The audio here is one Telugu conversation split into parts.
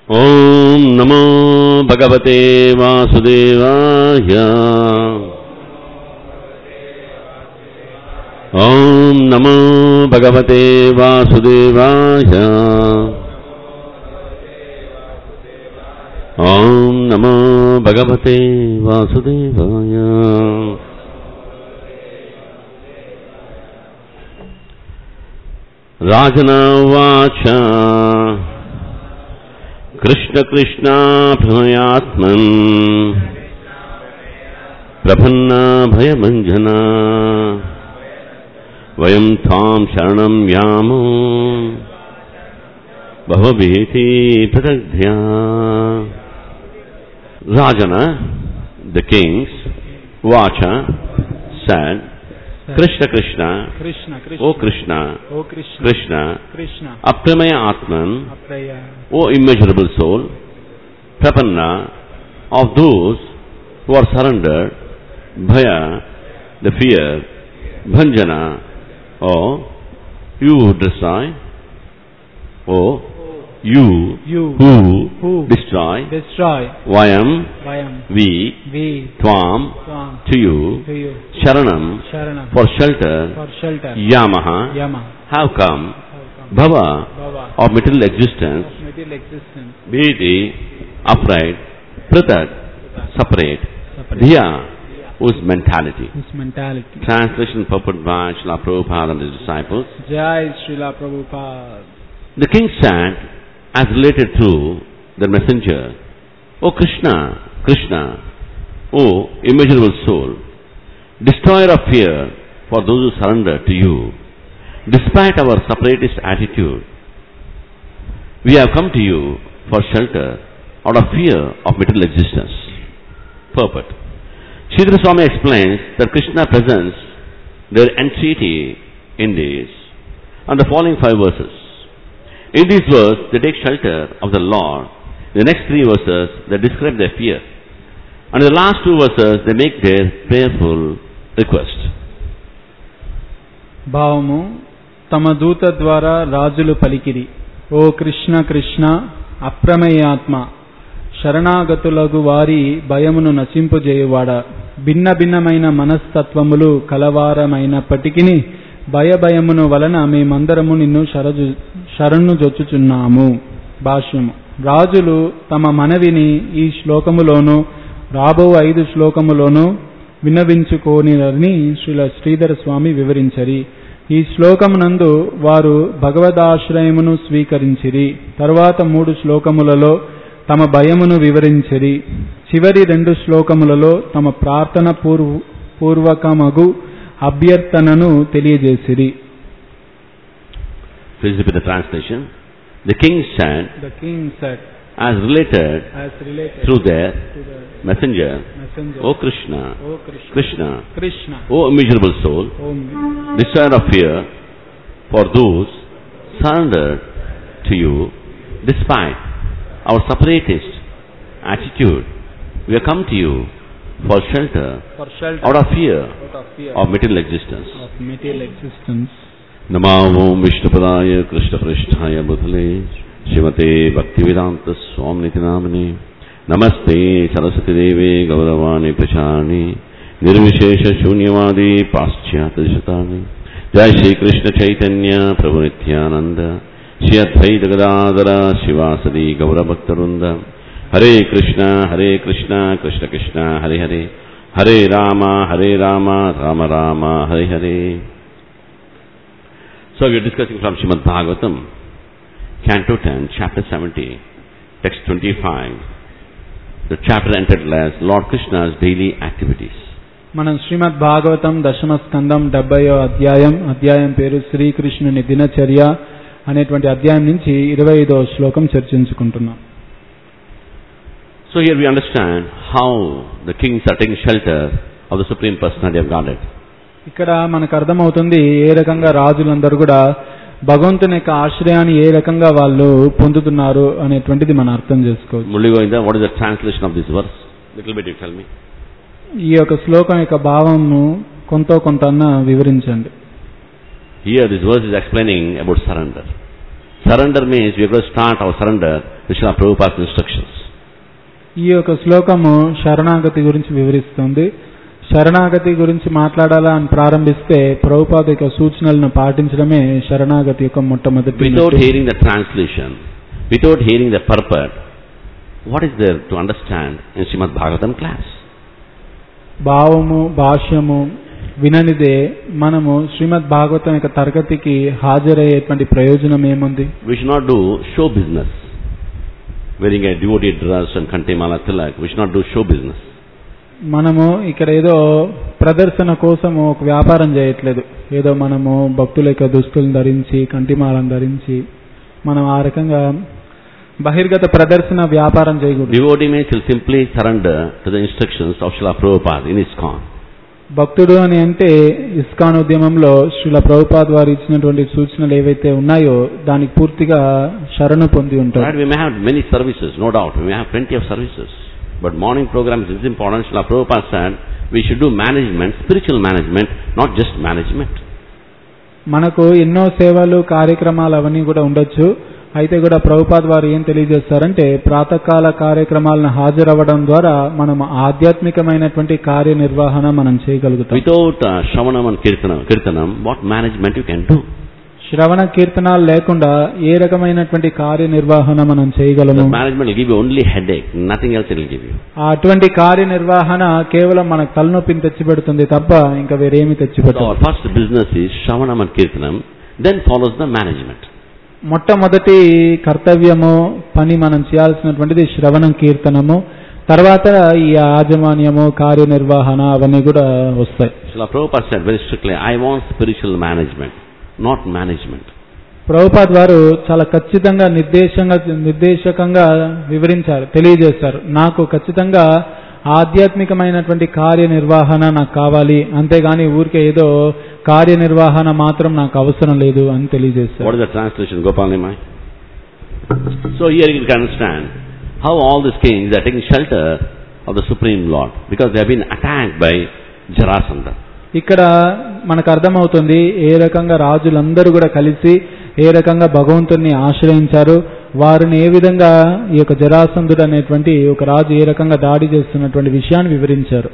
ॐ नमो भगवते वासुदेवाय ॐ नमो भगवते वासुदेवाय ॐ नमो भगवते वासुदेवाय राजनवाच कृष्णकृष्णाभ्रमयात्मन् प्रपन्ना भयभञ्जना वयं त्वां शरणं यामो भवभीति पृथग्ध्या Rajana, the kings, Vacha, said, Krishna Krishna, Krishna O Krishna, O Krishna Krishna, Krishna Apramaya Atman, అప్రయ O immeasurable soul, Prapanna, of those who are surrendered, Bhaya, the fear, Bhanjana, or you who destroy, or you you who Who? destroy, destroy Vayam, వయం we, వి Tvam, త్వాం to you, తుయు Sharanam, శరణం for shelter, for shelter Yamaha, యమ have come, Bhava, భవ of material existence, material existence Bhiti, upright, Pratak, separate, Separate. Dhiya, whose mentality. His mentality Translation purport by Srila Prabhupada and his disciples. జై Sreela Prabhupad The king said, as related through the messenger, O Krishna, Krishna, O immeasurable soul, destroyer of fear for those who surrender to you, despite our separatist attitude, we have come to you for shelter out of fear of material existence. Purport. Sridhar Swami explains that Krishna presents their entreaty in these and the following five verses. In these verses, they take shelter of the Lord. In the next three verses, they describe their fear. And in the last two verses, they make their prayerful request. భావము తమ దూత ద్వారా రాజులు పలికిరి ఓ కృష్ణ కృష్ణ అప్రమేయాత్మ శరణాగతులగు వారి భయమును నశింపుజేయువాడ భిన్న భిన్నమైన మనస్తత్వములు కలవారమైనప్పటికీ భయభయమును వలన మేమందరము నిన్ను శరజు శరణు జొచ్చుచున్నాము భాష్యము రాజులు తమ మనవిని ఈ శ్లోకములోను రాబో ఐదు శ్లోకములోను విన్నవించుకోనిరని శ్రీల శ్రీధర స్వామి వివరించరి ఈ శ్లోకమునందు వారు భగవదాశ్రయమును స్వీకరించిరి తరువాత మూడు శ్లోకములలో తమ భయమును వివరించిరి చివరి రెండు శ్లోకములలో తమ ప్రార్థన పూర్వ పూర్వకమగు అభ్యర్థనను తెలియజేసిరి Please repeat the translation. The king said, the king said as related as related through their to the messenger, messenger O Krishna, O Krishna Krishna, Krishna O immeasurable soul, ఓం destroyer of fear for those surrendered to you despite our separatist attitude. We have come to you for shelter for shelter out of fear out of fear of material existence. Of material existence नमामो विष्णुपदाय कृष्णपृष्ठाय बुधले श्रीमते भक्तिवेदान्त स्वामिनिति नामने नमस्ते सरस्वतीदेवे गौरवाणि प्रचारिणि निर्विशेषशून्यवादी पाश्चात्यशतानि जय श्रीकृष्ण चैतन्य प्रभु नित्यानन्द श्री अद्वैत गदाधर शिवासदि गौरभक्तवृन्द हरे कृष्ण हरे कृष्ण कृष्ण कृष्ण हरे हरे हरे राम हरे राम राम राम हरे हरे So we are discussing from Srimad Bhagavatam, Canto 10, Chapter 70, Text 25. The chapter entitled as Lord Krishna's Daily Activities. మనం శ్రీమద్ భాగవతం దశమ స్కందం డెబ్బయో అధ్యాయం అధ్యాయం పేరు శ్రీకృష్ణుని దినచర్య అనేటువంటి అధ్యాయం నుంచి ఇరవై ఐదో శ్లోకం చర్చించుకుంటున్నాం So here we understand how the kings are taking shelter of the Supreme Personality of Godhead. ఇక్కడ మనకు అర్థమవుతుంది ఏ రకంగా రాజులందరూ కూడా భగవంతుని యొక్క ఆశ్రయాన్ని ఏ రకంగా వాళ్ళు పొందుతున్నారు అనేటువంటిది మనం అర్థం చేసుకోవచ్చు Murli Govinda, what is the translation of this verse? Little bit you tell me. ఈ యొక్క శ్లోకం యొక్క భావము కొంత కొంత అన్న వివరించండి Here this verse is explaining about surrender. Surrender means we are going to start our surrender with Srila Prabhupada's instructions. ఈ యొక్క శ్లోకము శరణాగతి గురించి వివరిస్తుంది శరణాగతి గురించి మాట్లాడాలా అని ప్రారంభిస్తే ప్రభుపాద యొక్క సూచనలను పాటించడమే శరణాగతి యొక్క మొట్టమొదటి Without మెట్టు. hearing the translation, without hearing the purport, what is there to understand in Srimad Bhagavatam class? భావము భాష్యము విననిదే మనము శ్రీమద్ భాగవతం యొక్క తరగతికి హాజరయ్యేటువంటి ప్రయోజనం ఏముంది We should not do show business. Wearing a devotee dress and Kantimala Tilak, we should not do show business. మనము ఇక్కడ ఏదో ప్రదర్శన కోసము ఒక వ్యాపారం చేయట్లేదు ఏదో మనము భక్తుల యొక్క దుస్తులను ధరించి కంటిమాలను ధరించి మనం ఆ రకంగా బహిర్గత ప్రదర్శన వ్యాపారం చేయకూడదు Devotee means he'll simply surrender to the instructions of Srila Prabhupada in ISKCON. భక్తుడు అని అంటే ఇస్కాన్ ఉద్యమంలో శ్రీల ప్రభుపాద్ వారు ఇచ్చినటువంటి సూచనలు ఏవైతే ఉన్నాయో దానికి పూర్తిగా శరణు పొంది Right? ఉంటారు We may have many services, no doubt. We may have plenty of services. But morning programs is important. Srila Prabhupada said we should do management, spiritual management, not just management. మనకు ఎన్నో సేవలు కార్యక్రమాలు అవన్నీ కూడా ఉండొచ్చు అయితే కూడా ప్రభుపాద్ వారు ఏం తెలియజేస్తారంటే ప్రాతకాల కార్యక్రమాలను హాజరవ్వడం ద్వారా మనం ఆధ్యాత్మికమైనటువంటి కార్యనిర్వహణ మనం చేయగలుగుతాం Without uh, Shravanam and Kirtanam, Kirtanam, what management you can do? శ్రవణ కీర్తనాలు లేకుండా ఏ రకమైనటువంటి కార్యనిర్వహణ మనం The చేయగలము management will give you only headache, nothing else it will give you. ఆ అటువంటి కార్యనిర్వహణ కేవలం మనకు తలనొప్పిని తెచ్చిపెడుతుంది తప్ప ఇంకా వేరేమి So తెచ్చిపెట్టదు our first business is Shravanam and Kirtanam, then follows the management. మొట్టమొదటి కర్తవ్యము పని మనం చేయాల్సినటువంటిది శ్రవణం కీర్తనము తర్వాత ఈ యాజమాన్యము కార్యనిర్వహణ అవన్నీ కూడా వస్తాయి Srila Prabhupada said very strictly, I want spiritual management, not management. Prabhupad వారు చాలా ఖచ్చితంగా నిర్దేశంగా నిర్దేశకంగా వివరించారు తెలియజేశారు నాకు ఖచ్చితంగా ఆధ్యాత్మికమైనటువంటి కార్యనిర్వహణ నాకు కావాలి అంతేగాని ఊరికే ఏదో కార్యనిర్వహణ మాత్రం నాకు అవసరం లేదు అని తెలియజేశారు What is the translation, Gopal Nimai? So here you can understand how all these kings are taking shelter of the Supreme Lord because they have been attacked by Jarasandha. ఇక్కడ మనకు అర్థమవుతుంది ఏ రకంగా రాజులందరూ కూడా కలిసి ఏ రకంగా భగవంతుని ఆశ్రయించారు వారిని ఏ విధంగా ఈ యొక్క జరాసంధుడు అనేటువంటి ఒక రాజు ఏ రకంగా దాడి చేస్తున్నటువంటి విషయాన్ని వివరించారు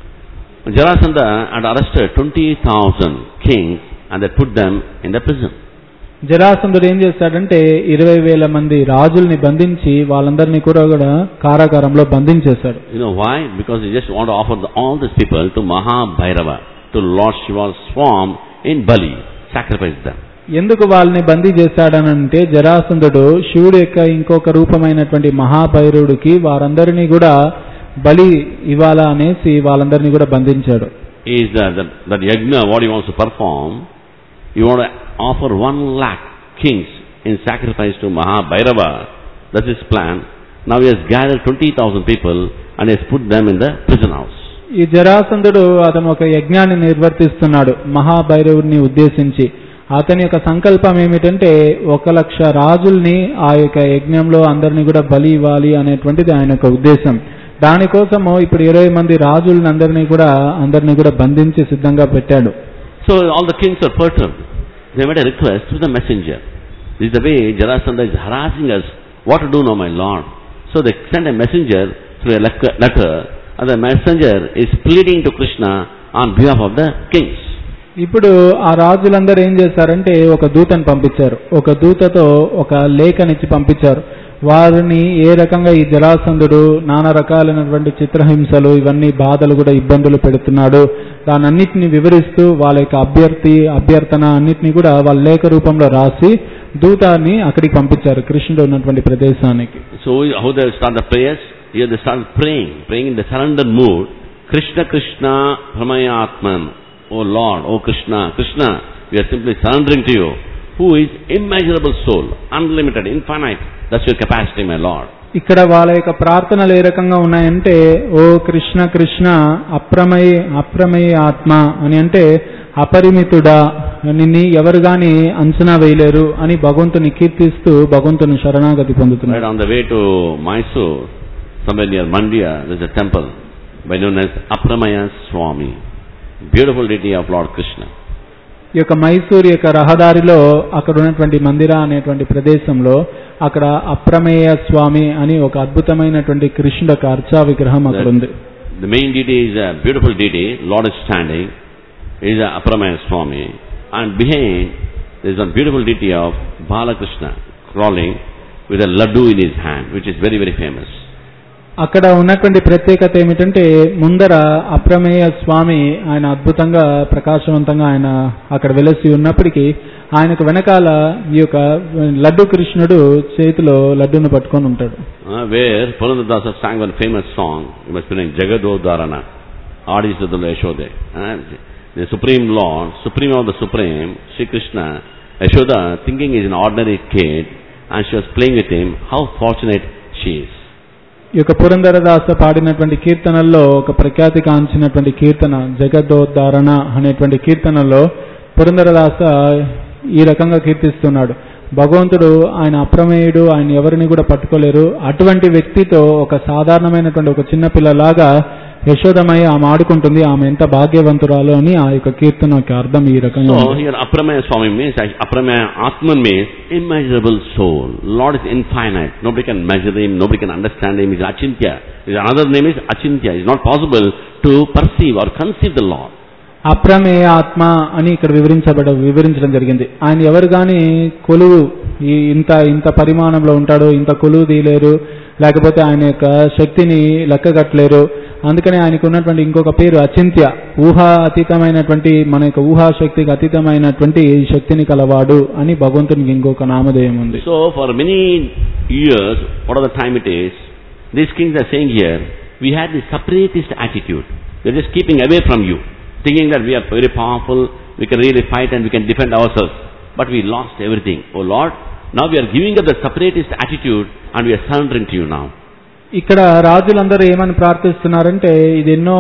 Jarasandha had arrested 20,000 kings and they put them in the prison. జరాసంధుడు ఏం చేశాడంటే ఇరవై వేల మంది రాజుల్ని బంధించి వాళ్ళందరినీ కూడా కూడా కారాగారంలో బంధించేశాడు You know why? Because he just want to offer the, all these people to Mahabhairava, to Lord Shiva's swarm in Bali, sacrifice them. ఎందుకు వాళ్ళని బందీ చేశాడనంటే జరాసంధుడు శివుడు యొక్క ఇంకొక రూపమైనటువంటి మహాభైరవుడికి వారందరినీ కూడా బలి ఇవ్వాలా అనేసి వాళ్ళందరినీ కూడా బంధించాడు Is that, that, that yajna, what he wants to perform, you want to offer one lakh kings in sacrifice to Mahabhairava. That's his plan. Now he has gathered 20,000 people and he has put them in the prison house. ఈ జరాసంధుడు అతను ఒక యజ్ఞాన్ని నిర్వర్తిస్తున్నాడు మహాభైరవుడిని ఉద్దేశించి అతని యొక్క సంకల్పం ఏమిటంటే ఒక లక్ష రాజుల్ని ఆ యొక్క యజ్ఞంలో అందరినీ కూడా బలి ఇవ్వాలి అనేటువంటిది ఆయన యొక్క ఉద్దేశం దానికోసము ఇప్పుడు ఇరవై మంది రాజుల్ని అందరినీ కూడా అందరినీ కూడా బంధించి సిద్ధంగా పెట్టాడు So all the kings are perturbed. They made a request to the messenger. This is the way Jarasandha is harassing us. What to do now, my lord? So they send a messenger through a lec- letter, and the messenger is pleading to Krishna on behalf of the kings. ఇప్పుడు ఆ రాజులందరూ ఏం చేశారంటే ఒక దూతను పంపించారు ఒక దూతతో ఒక లేఖనిచ్చి పంపించారు వారిని ఏ రకంగా ఈ జరాసంధుడు నానా రకాలైనటువంటి చిత్రహింసలు ఇవన్నీ బాధలు కూడా ఇబ్బందులు పెడుతున్నాడు దానన్నిటిని వివరిస్తూ వాళ్ళ యొక్క అభ్యర్థి అభ్యర్థన అన్నిటిని కూడా వాళ్ళ లేఖ రూపంలో రాసి దూతాన్ని అక్కడికి పంపించారు కృష్ణుడు ఉన్నటువంటి ప్రదేశానికి So how they start the prayers? Here they start praying, praying in the surrender mood. Krishna Krishna Pramayatman. O Lord, O Krishna, Krishna, we are simply surrendering to you. Who is immeasurable soul, unlimited, infinite. That's your capacity, my Lord. ఇక్కడ వాళ్ళ యొక్క ప్రార్థనలు ఏ రకంగా ఉన్నాయంటే ఓ కృష్ణ కృష్ణ అప్రమయ అప్రమేయ ఆత్మ అని అంటే అపరిమితుడా నిన్ను ఎవరు గాని అంచనా వేయలేరు అని భగవంతుని కీర్తిస్తూ భగవంతుని శరణాగతి Right పొందుతున్నాడు on the way to Mysore, somewhere near Mandya, there's a temple by known as Apramaya Swami. Beautiful deity of Lord Krishna. ఈ యొక్క మైసూర్ యొక్క రహదారిలో అక్కడ ఉన్నటువంటి మందిర అనేటువంటి ప్రదేశంలో అక్కడ అప్రమేయ స్వామి అని ఒక అద్భుతమైనటువంటి కృష్ణుడు యొక్క అర్చా విగ్రహం అక్కడ ఉంది The main deity is a beautiful deity, Lord is standing, is a Apramaya Swami, and behind there is a beautiful deity of Balakrishna crawling with a laddu in his hand, which is very, very famous. అక్కడ ఉన్నటువంటి ప్రత్యేకత ఏమిటంటే ముందర అప్రమేయ స్వామి ఆయన అద్భుతంగా ప్రకాశవంతంగా ఆయన అక్కడ వెలసి ఉన్నప్పటికీ ఆయనకు వెనకాల ఈ యొక్క లడ్డు కృష్ణుడు చేతిలో లడ్డును పట్టుకొని ఉంటాడు Uh, where Purandadasa sang one famous song, you must be knowing Jagado Dharana, Adisudala Yashode. Uh, the Supreme Lord, Supreme of the Supreme, Sri Krishna, Yashoda, thinking he's an ordinary kid, and she was playing with him, how fortunate she is. ఈ యొక్క పురంధరదాస పాడినటువంటి కీర్తనల్లో ఒక ప్రఖ్యాతి కాంచినటువంటి కీర్తన జగదోద్ధారణ అనేటువంటి కీర్తనలో పురంధరదాస ఈ రకంగా కీర్తిస్తున్నాడు భగవంతుడు ఆయన అప్రమేయుడు ఆయన ఎవరిని కూడా పట్టుకోలేరు అటువంటి వ్యక్తితో ఒక సాధారణమైనటువంటి ఒక చిన్న పిల్లలాగా యశోదమయ్య ఆమె ఆడుకుంటుంది ఆమె ఎంత భాగ్యవంతురాలు అని ఆ యొక్క కీర్తన యొక్క అర్థం ఈ రకంగా So ఉంది. here Apramaya Swami means, Apramaya Atman means immeasurable soul. Lord is infinite. Nobody can measure him, nobody can understand him. He's Achintya. His another name is Achintya. It's not possible to perceive or conceive the Lord. అప్రమేయ ఆత్మ అని ఇక్కడ వివరించబడ వివరించడం జరిగింది ఆయన ఎవరు కానీ కొలువు ఈ ఇంత ఇంత పరిమాణంలో ఉంటాడు ఇంత కొలువు తీయలేరు లేకపోతే ఆయన యొక్క శక్తిని లెక్కగట్టలేరు అందుకని ఆయనకు ఉన్నటువంటి ఇంకొక పేరు అచింత్య ఊహా అతీతమైనటువంటి మన యొక్క ఊహా శక్తికి అతీతమైనటువంటి శక్తిని కలవాడు అని భగవంతునికి ఇంకొక నామధేయం ఉంది So for many years, whatever time it is, these kings are saying here, we had this separatist attitude. They're just keeping away from you, thinking that we are very powerful, we can really fight and we can defend ourselves. But we lost everything. Oh Lord, now we are giving up the separatist attitude and we are surrendering to you now. ఇక్కడ రాజులందరూ ఏమని ప్రార్థిస్తున్నారంటే ఇది ఎన్నో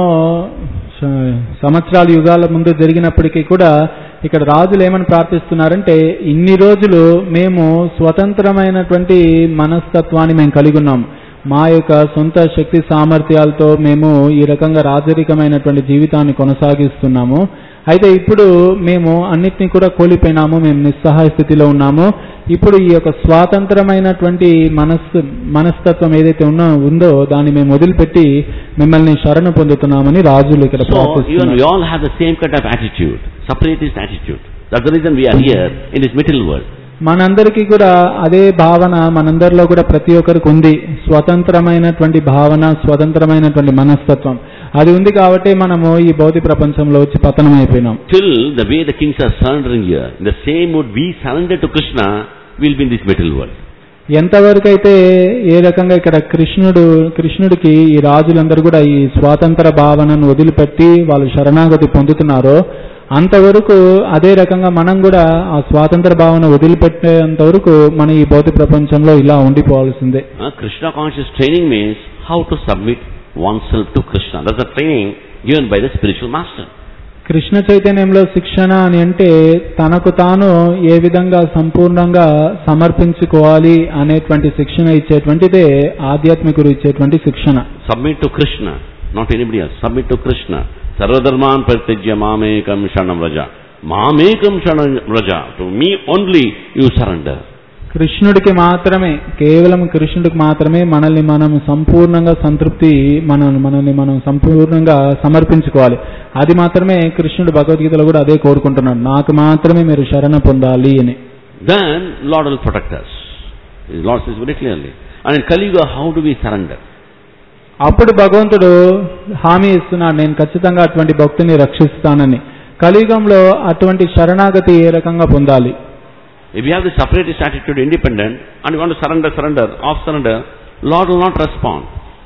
స- సంవత్సరాల యుగాల ముందు జరిగినప్పటికీ కూడా ఇక్కడ రాజులు ఏమని ప్రార్థిస్తున్నారంటే ఇన్ని రోజులు మేము స్వతంత్రమైనటువంటి మనస్తత్వాన్ని మేము కలిగి ఉన్నాం మా యొక్క సొంత శక్తి సామర్థ్యాలతో మేము ఈ రకంగా రాజరికమైనటువంటి జీవితాన్ని కొనసాగిస్తున్నాము అయితే ఇప్పుడు మేము అన్నిటినీ కూడా కోల్పోయినాము మేము నిస్సహాయ స్థితిలో ఉన్నాము ఇప్పుడు ఈ యొక్క స్వాతంత్రమైనటువంటి మనస్సు మనస్తత్వం ఏదైతే ఉన్నా ఉందో దాన్ని మేము వదిలిపెట్టి మిమ్మల్ని శరణు పొందుతున్నామని రాజులు ఇక్కడ So even ప్రార్థిస్తున్నారు we all have the same kind of attitude, separatist attitude. That's the reason we are here in this material world. మనందరికీ కూడా అదే భావన మనందరిలో కూడా ప్రతి ఒక్కరికి ఉంది స్వతంత్రమైనటువంటి భావన స్వతంత్రమైనటువంటి మనస్తత్వం అది ఉంది కాబట్టి మనము ఈ భౌతిక ప్రపంచంలో వచ్చి పతనం అయిపోయినాం Till the way the kings are surrendering here, in the same mood we surrender to Krishna, we'll be in this material world. ఎంతవరకు అయితే ఏ రకంగా ఇక్కడ కృష్ణుడు కృష్ణుడికి ఈ రాజులందరూ కూడా ఈ స్వాతంత్ర భావనను వదిలిపెట్టి వాళ్ళు శరణాగతి పొందుతున్నారో అంతవరకు అదే రకంగా మనం కూడా ఆ స్వాతంత్ర భావన వదిలిపెట్టేంత వరకు మన ఈ భౌతిక ప్రపంచంలో ఇలా ఉండిపోవాల్సిందే Uh, Krishna conscious training means how to submit oneself to Krishna. That's the training given by the spiritual master. Krishna చైతన్యంలో శిక్షణ అని అంటే తనకు తాను ఏ విధంగా సంపూర్ణంగా సమర్పించుకోవాలి అనేటువంటి శిక్షణ ఇచ్చేటువంటిదే ఆధ్యాత్మికుడు ఇచ్చేటువంటి శిక్షణ Submit to Krishna, not anybody else. Submit to Krishna. Sarvadharman pratyajya mamekam shanam raja. Mamekam shanam raja. To me only you surrender. కృష్ణుడికి మాత్రమే కేవలం కృష్ణుడికి మాత్రమే మనల్ని మనం సంపూర్ణంగా సంతృప్తి మన మనల్ని మనం సంపూర్ణంగా సమర్పించుకోవాలి అది మాత్రమే కృష్ణుడు భగవద్గీతలో కూడా అదే కోరుకుంటున్నాడు నాకు మాత్రమే మీరు శరణ పొందాలి అని Then Lord will protect us. Lord says very clearly. And in Kali Yuga, how do we surrender? అప్పుడు భగవంతుడు హామీ ఇస్తున్నాడు నేను ఖచ్చితంగా అటువంటి భక్తుని రక్షిస్తానని కలియుగంలో అటువంటి శరణాగతి ఏ రకంగా పొందాలి If you have the separatist attitude, independent, and you want to surrender, surrender, off surrender, Lord will not respond.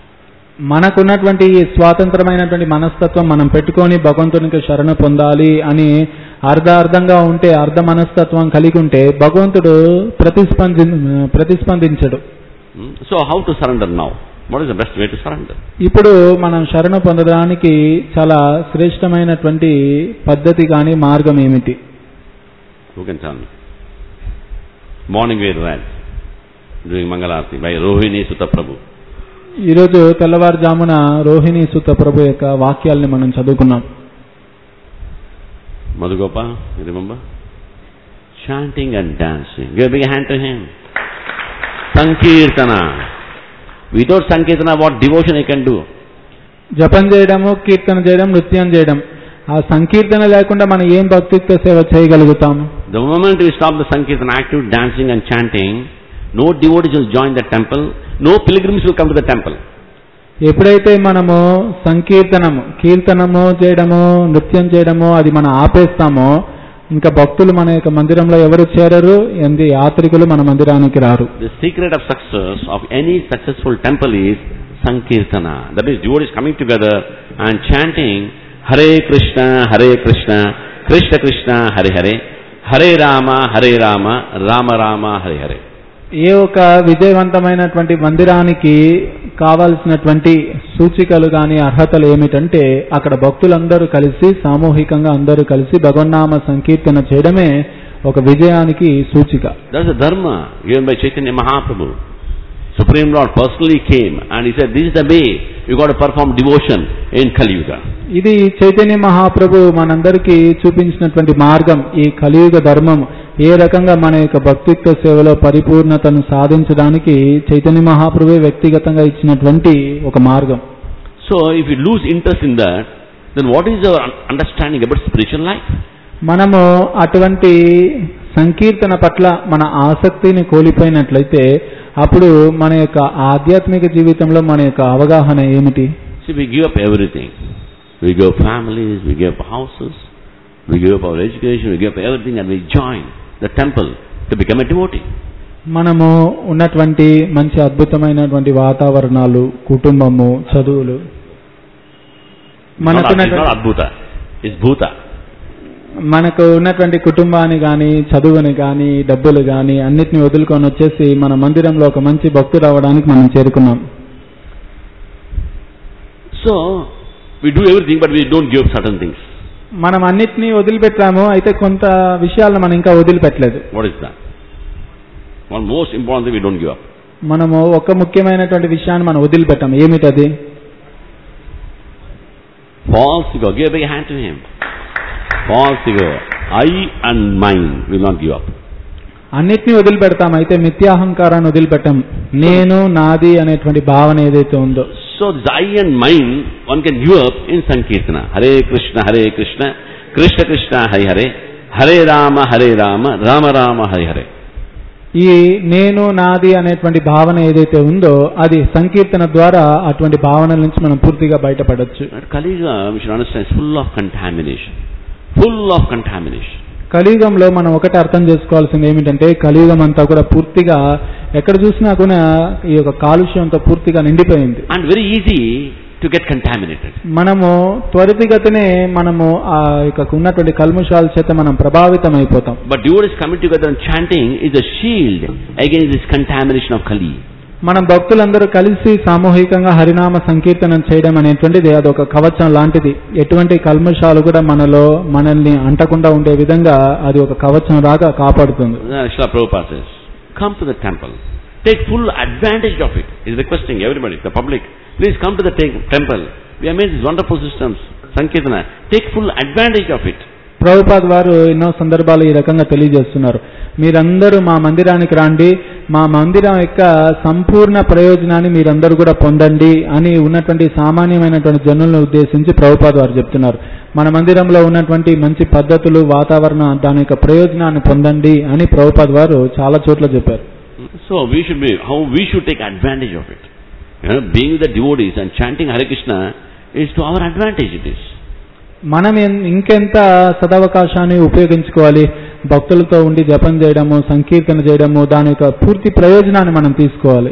మనకున్నటువంటి ఈ స్వాతంత్రమైనటువంటి మనస్తత్వం మనం పెట్టుకొని భగవంతునికి శరణ పొందాలి అని అర్ధార్థంగా ఉంటే అర్ధ మనస్తత్వం కలిగి ఉంటే భగవంతుడు ప్రతిస్పంది ప్రతిస్పందించడు Hmm? So how to surrender now? What is the best way to surrender? ఇప్పుడు మనం శరణ పొందడానికి చాలా శ్రేష్టమైనటువంటి పద్ధతి కానీ మార్గం ఏమిటి Who can tell me? Morning we read during Mangalarti by Rohini Sutta Prabhu. ఈరోజు తెల్లవారుజామున రోహిణి సుత ప్రభు యొక్క వాక్యాల్ని మనం చదువుకున్నాం Madhugopal, you remember? Chanting and dancing. Give a big hand to him. Sankirtana. Without Sankirtana, what devotion he can do? జపం చేయడము కీర్తన చేయడం నృత్యం చేయడం ఆ సంకీర్తన లేకుండా మనం ఏం భక్తిత్వ సేవ చేయగలుగుతాం The moment we stop the Sankirtana active dancing and chanting, no devotees will join the temple, no pilgrims will come to the temple. ఎప్పుడైతే మనము సంకీర్తనము కీర్తనము చేయడము నృత్యం చేయడము అది మనం ఆపేస్తామో ఇంకా భక్తులు మన యొక్క మందిరంలో ఎవరు చేరరు ఎందు యాత్రికులు మన మందిరానికి రారు The secret of success of any successful temple is Sankirtana. That is, devotees coming together and chanting Hare Krishna, Hare Krishna, Krishna Krishna, Hare Hare, Hare Rama, Hare Rama, Rama Rama, Hare Hare. ఏ ఒక విజయవంతమైనటువంటి మందిరానికి కావాల్సినటువంటి సూచికలు కానీ అర్హతలు ఏమిటంటే అక్కడ భక్తులందరూ కలిసి సామూహికంగా అందరూ కలిసి భగవన్నామ సంకీర్తన చేయడమే ఒక విజయానికి సూచిక That's the dharma given by Chaitanya Mahaprabhu. Supreme Lord personally came and he said, this is the way you got to perform devotion in Kali Yuga. ఇది చైతన్య మహాప్రభు మనందరికీ చూపించినటువంటి మార్గం ఈ కలియుగ ధర్మం ఏ రకంగా మన యొక్క భక్తిత్వ సేవలో పరిపూర్ణతను సాధించడానికి చైతన్య మహాప్రభు వ్యక్తిగతంగా ఇచ్చినటువంటి ఒక మార్గం So if you lose interest in that, then what is our un- understanding about spiritual life? మనము అటువంటి సంకీర్తన పట్ల మన ఆసక్తిని కోల్పోయినట్లయితే అప్పుడు మన యొక్క ఆధ్యాత్మిక జీవితంలో మన యొక్క అవగాహన ఏమిటి See, we give up everything. We give up families, we give up houses, we give up our education, we give up everything and we join the temple to become a devotee. మనము ఉన్నటువంటి మంచి అద్భుతమైనటువంటి వాతావరణాలు కుటుంబము చదువులు It's not, it's మనకున్నటువంటి not Adbhuta, it's Bhuta. మనకు ఉన్నటువంటి కుటుంబాన్ని కానీ చదువుని కానీ డబ్బులు కానీ అన్నిటిని వదులుకొని వచ్చేసి మన మందిరంలో ఒక మంచి భక్తుడు అవ్వడానికి మనం చేరుకున్నాం So, we do everything but we don't give up certain things. మనం అన్నిటినీ వదిలిపెట్టాము అయితే కొంత విషయాలను మనం ఇంకా వదిలిపెట్టలేదు What is that? One most important thing we don't give up. మనము ఒక ముఖ్యమైనటువంటి విషయాన్ని మనం వదిలిపెట్టాము ఏమిటది False ego. Give a big hand to him. False ego. I and mine will not give up. అన్నిటినీ వదిలిపెడతాం అయితే మిథ్యాహంకారాన్ని వదిలిపెట్టాం నేను నాది అనేటువంటి భావన ఏదైతే ఉందో So this I and mine, one can give up in Sankirtana. Hare Krishna, Hare Krishna, Krishna Krishna, Hare Hare, Hare Rama, Hare Rama, Rama Rama, Hare Hare. ఈ నేను నాది అనేటువంటి భావన ఏదైతే ఉందో అది సంకీర్తన ద్వారా అటువంటి భావనల నుంచి మనం పూర్తిగా బయటపడొచ్చు But Kaliga, we should understand, is full of contamination. Full of contamination. కలియుగంలో మనం ఒకటి అర్థం చేసుకోవాల్సింది ఏమిటంటే కలియుగం అంతా కూడా పూర్తిగా ఎక్కడ చూసినా కూడా ఈ యొక్క కాలుష్యంతో పూర్తిగా నిండిపోయింది And very easy to get contaminated. మనము త్వరితగతినే మనము ఆ యొక్క ఉన్నటువంటి కల్ముషాల చేత మనం ప్రభావితం అయిపోతాం But devotees coming together and chanting is a shield against this contamination of Kali. మనం భక్తులందరూ కలిసి సామూహికంగా హరినామ సంకీర్తనం చేయడం అనేటువంటిది అదొక కవచం లాంటిది ఎటువంటి కల్మషాలు కూడా మనలో మనల్ని అంటకుండా ఉండే విధంగా అది ఒక కవచం రాగా కాపాడుతుంది Uh, Srila Prabhupada says, come to the temple. Take full advantage of it. He's requesting everybody, the public, please come to the te- temple. We have made these wonderful systems, Sankirtana. Take full advantage of it. Prabhupad వారు ఎన్నో సందర్భాలు ఈ రకంగా తెలియజేస్తున్నారు మీరందరూ మా మందిరానికి రండి మా మందిరం యొక్క సంపూర్ణ ప్రయోజనాన్ని మీరందరూ కూడా పొందండి అని ఉన్నటువంటి సామాన్యమైనటువంటి జనులను ఉద్దేశించి ప్రభుపాద్ వారు చెప్తున్నారు మన మందిరంలో ఉన్నటువంటి మంచి పద్ధతులు వాతావరణం దాని యొక్క ప్రయోజనాన్ని పొందండి అని ప్రభుపాద్ వారు చాలా చోట్ల చెప్పారు So we should be, how we should take advantage of it. You know, being with the devotees and chanting Hare Krishna is to our advantage it is. మనం ఎన్- ఇంకెంత సదవకాశాన్ని ఉపయోగించుకోవాలి భక్తులతో ఉండి జపం చేయడము సంకీర్తన చేయడము దాని యొక్క పూర్తి ప్రయోజనాన్ని మనం తీసుకోవాలి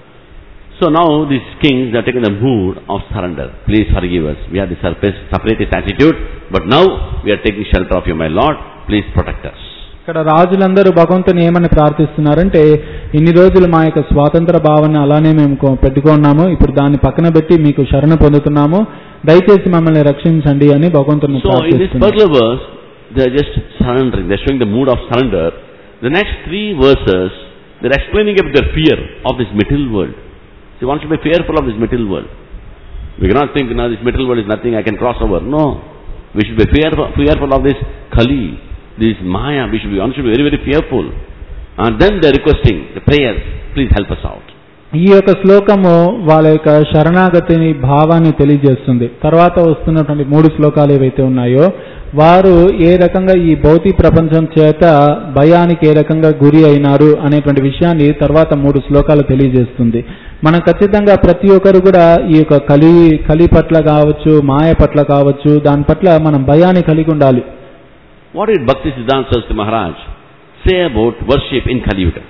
So now these kings are taking the mood of surrender. Please forgive us. We have the surface, separatist attitude, but now we are taking shelter of you, my Lord. Please protect us. ఇక్కడ రాజులందరూ భగవంతుని ఏమని ప్రార్థిస్తున్నారంటే ఇన్ని రోజులు మా యొక్క స్వాతంత్ర భావన అలానే మేము కొ- పెట్టుకున్నాము ఇప్పుడు దాన్ని పక్కన పెట్టి మీకు శరణ పొందుతున్నాము దయచేసి మమ్మల్ని రక్షించండి అని భగవంతుని So in this ప్రార్థిస్తున్నారు particular verse, they are just surrendering. They are showing the mood of surrender. The next three verses, they are explaining about their fear of this material world. See, one should be fearful of this material world. We cannot think, now this material world is nothing, I can cross over. No. We should be fearful, fearful of this Kali, this Maya. We should be, one should be very, very fearful. And then they're requesting the prayers, please help us out. ఈ యొక్క శ్లోకము వాళ్ళ యొక్క శరణాగతిని భావాన్ని తెలియజేస్తుంది తర్వాత వస్తున్నటువంటి మూడు శ్లోకాలు ఏవైతే ఉన్నాయో వారు ఏ రకంగా ఈ భౌతిక ప్రపంచం చేత భయానికి ఏ రకంగా గురి అయినారు అనేటువంటి విషయాన్ని తర్వాత మూడు శ్లోకాలు తెలియజేస్తుంది మనం ఖచ్చితంగా ప్రతి ఒక్కరు కూడా ఈ యొక్క కలి కలి పట్ల కావచ్చు మాయ పట్ల కావచ్చు దాని పట్ల మనం భయాన్ని కలిగి ఉండాలి What did Bhakti Siddhanta Saraswati Maharaj say about worship in Kali Yuga?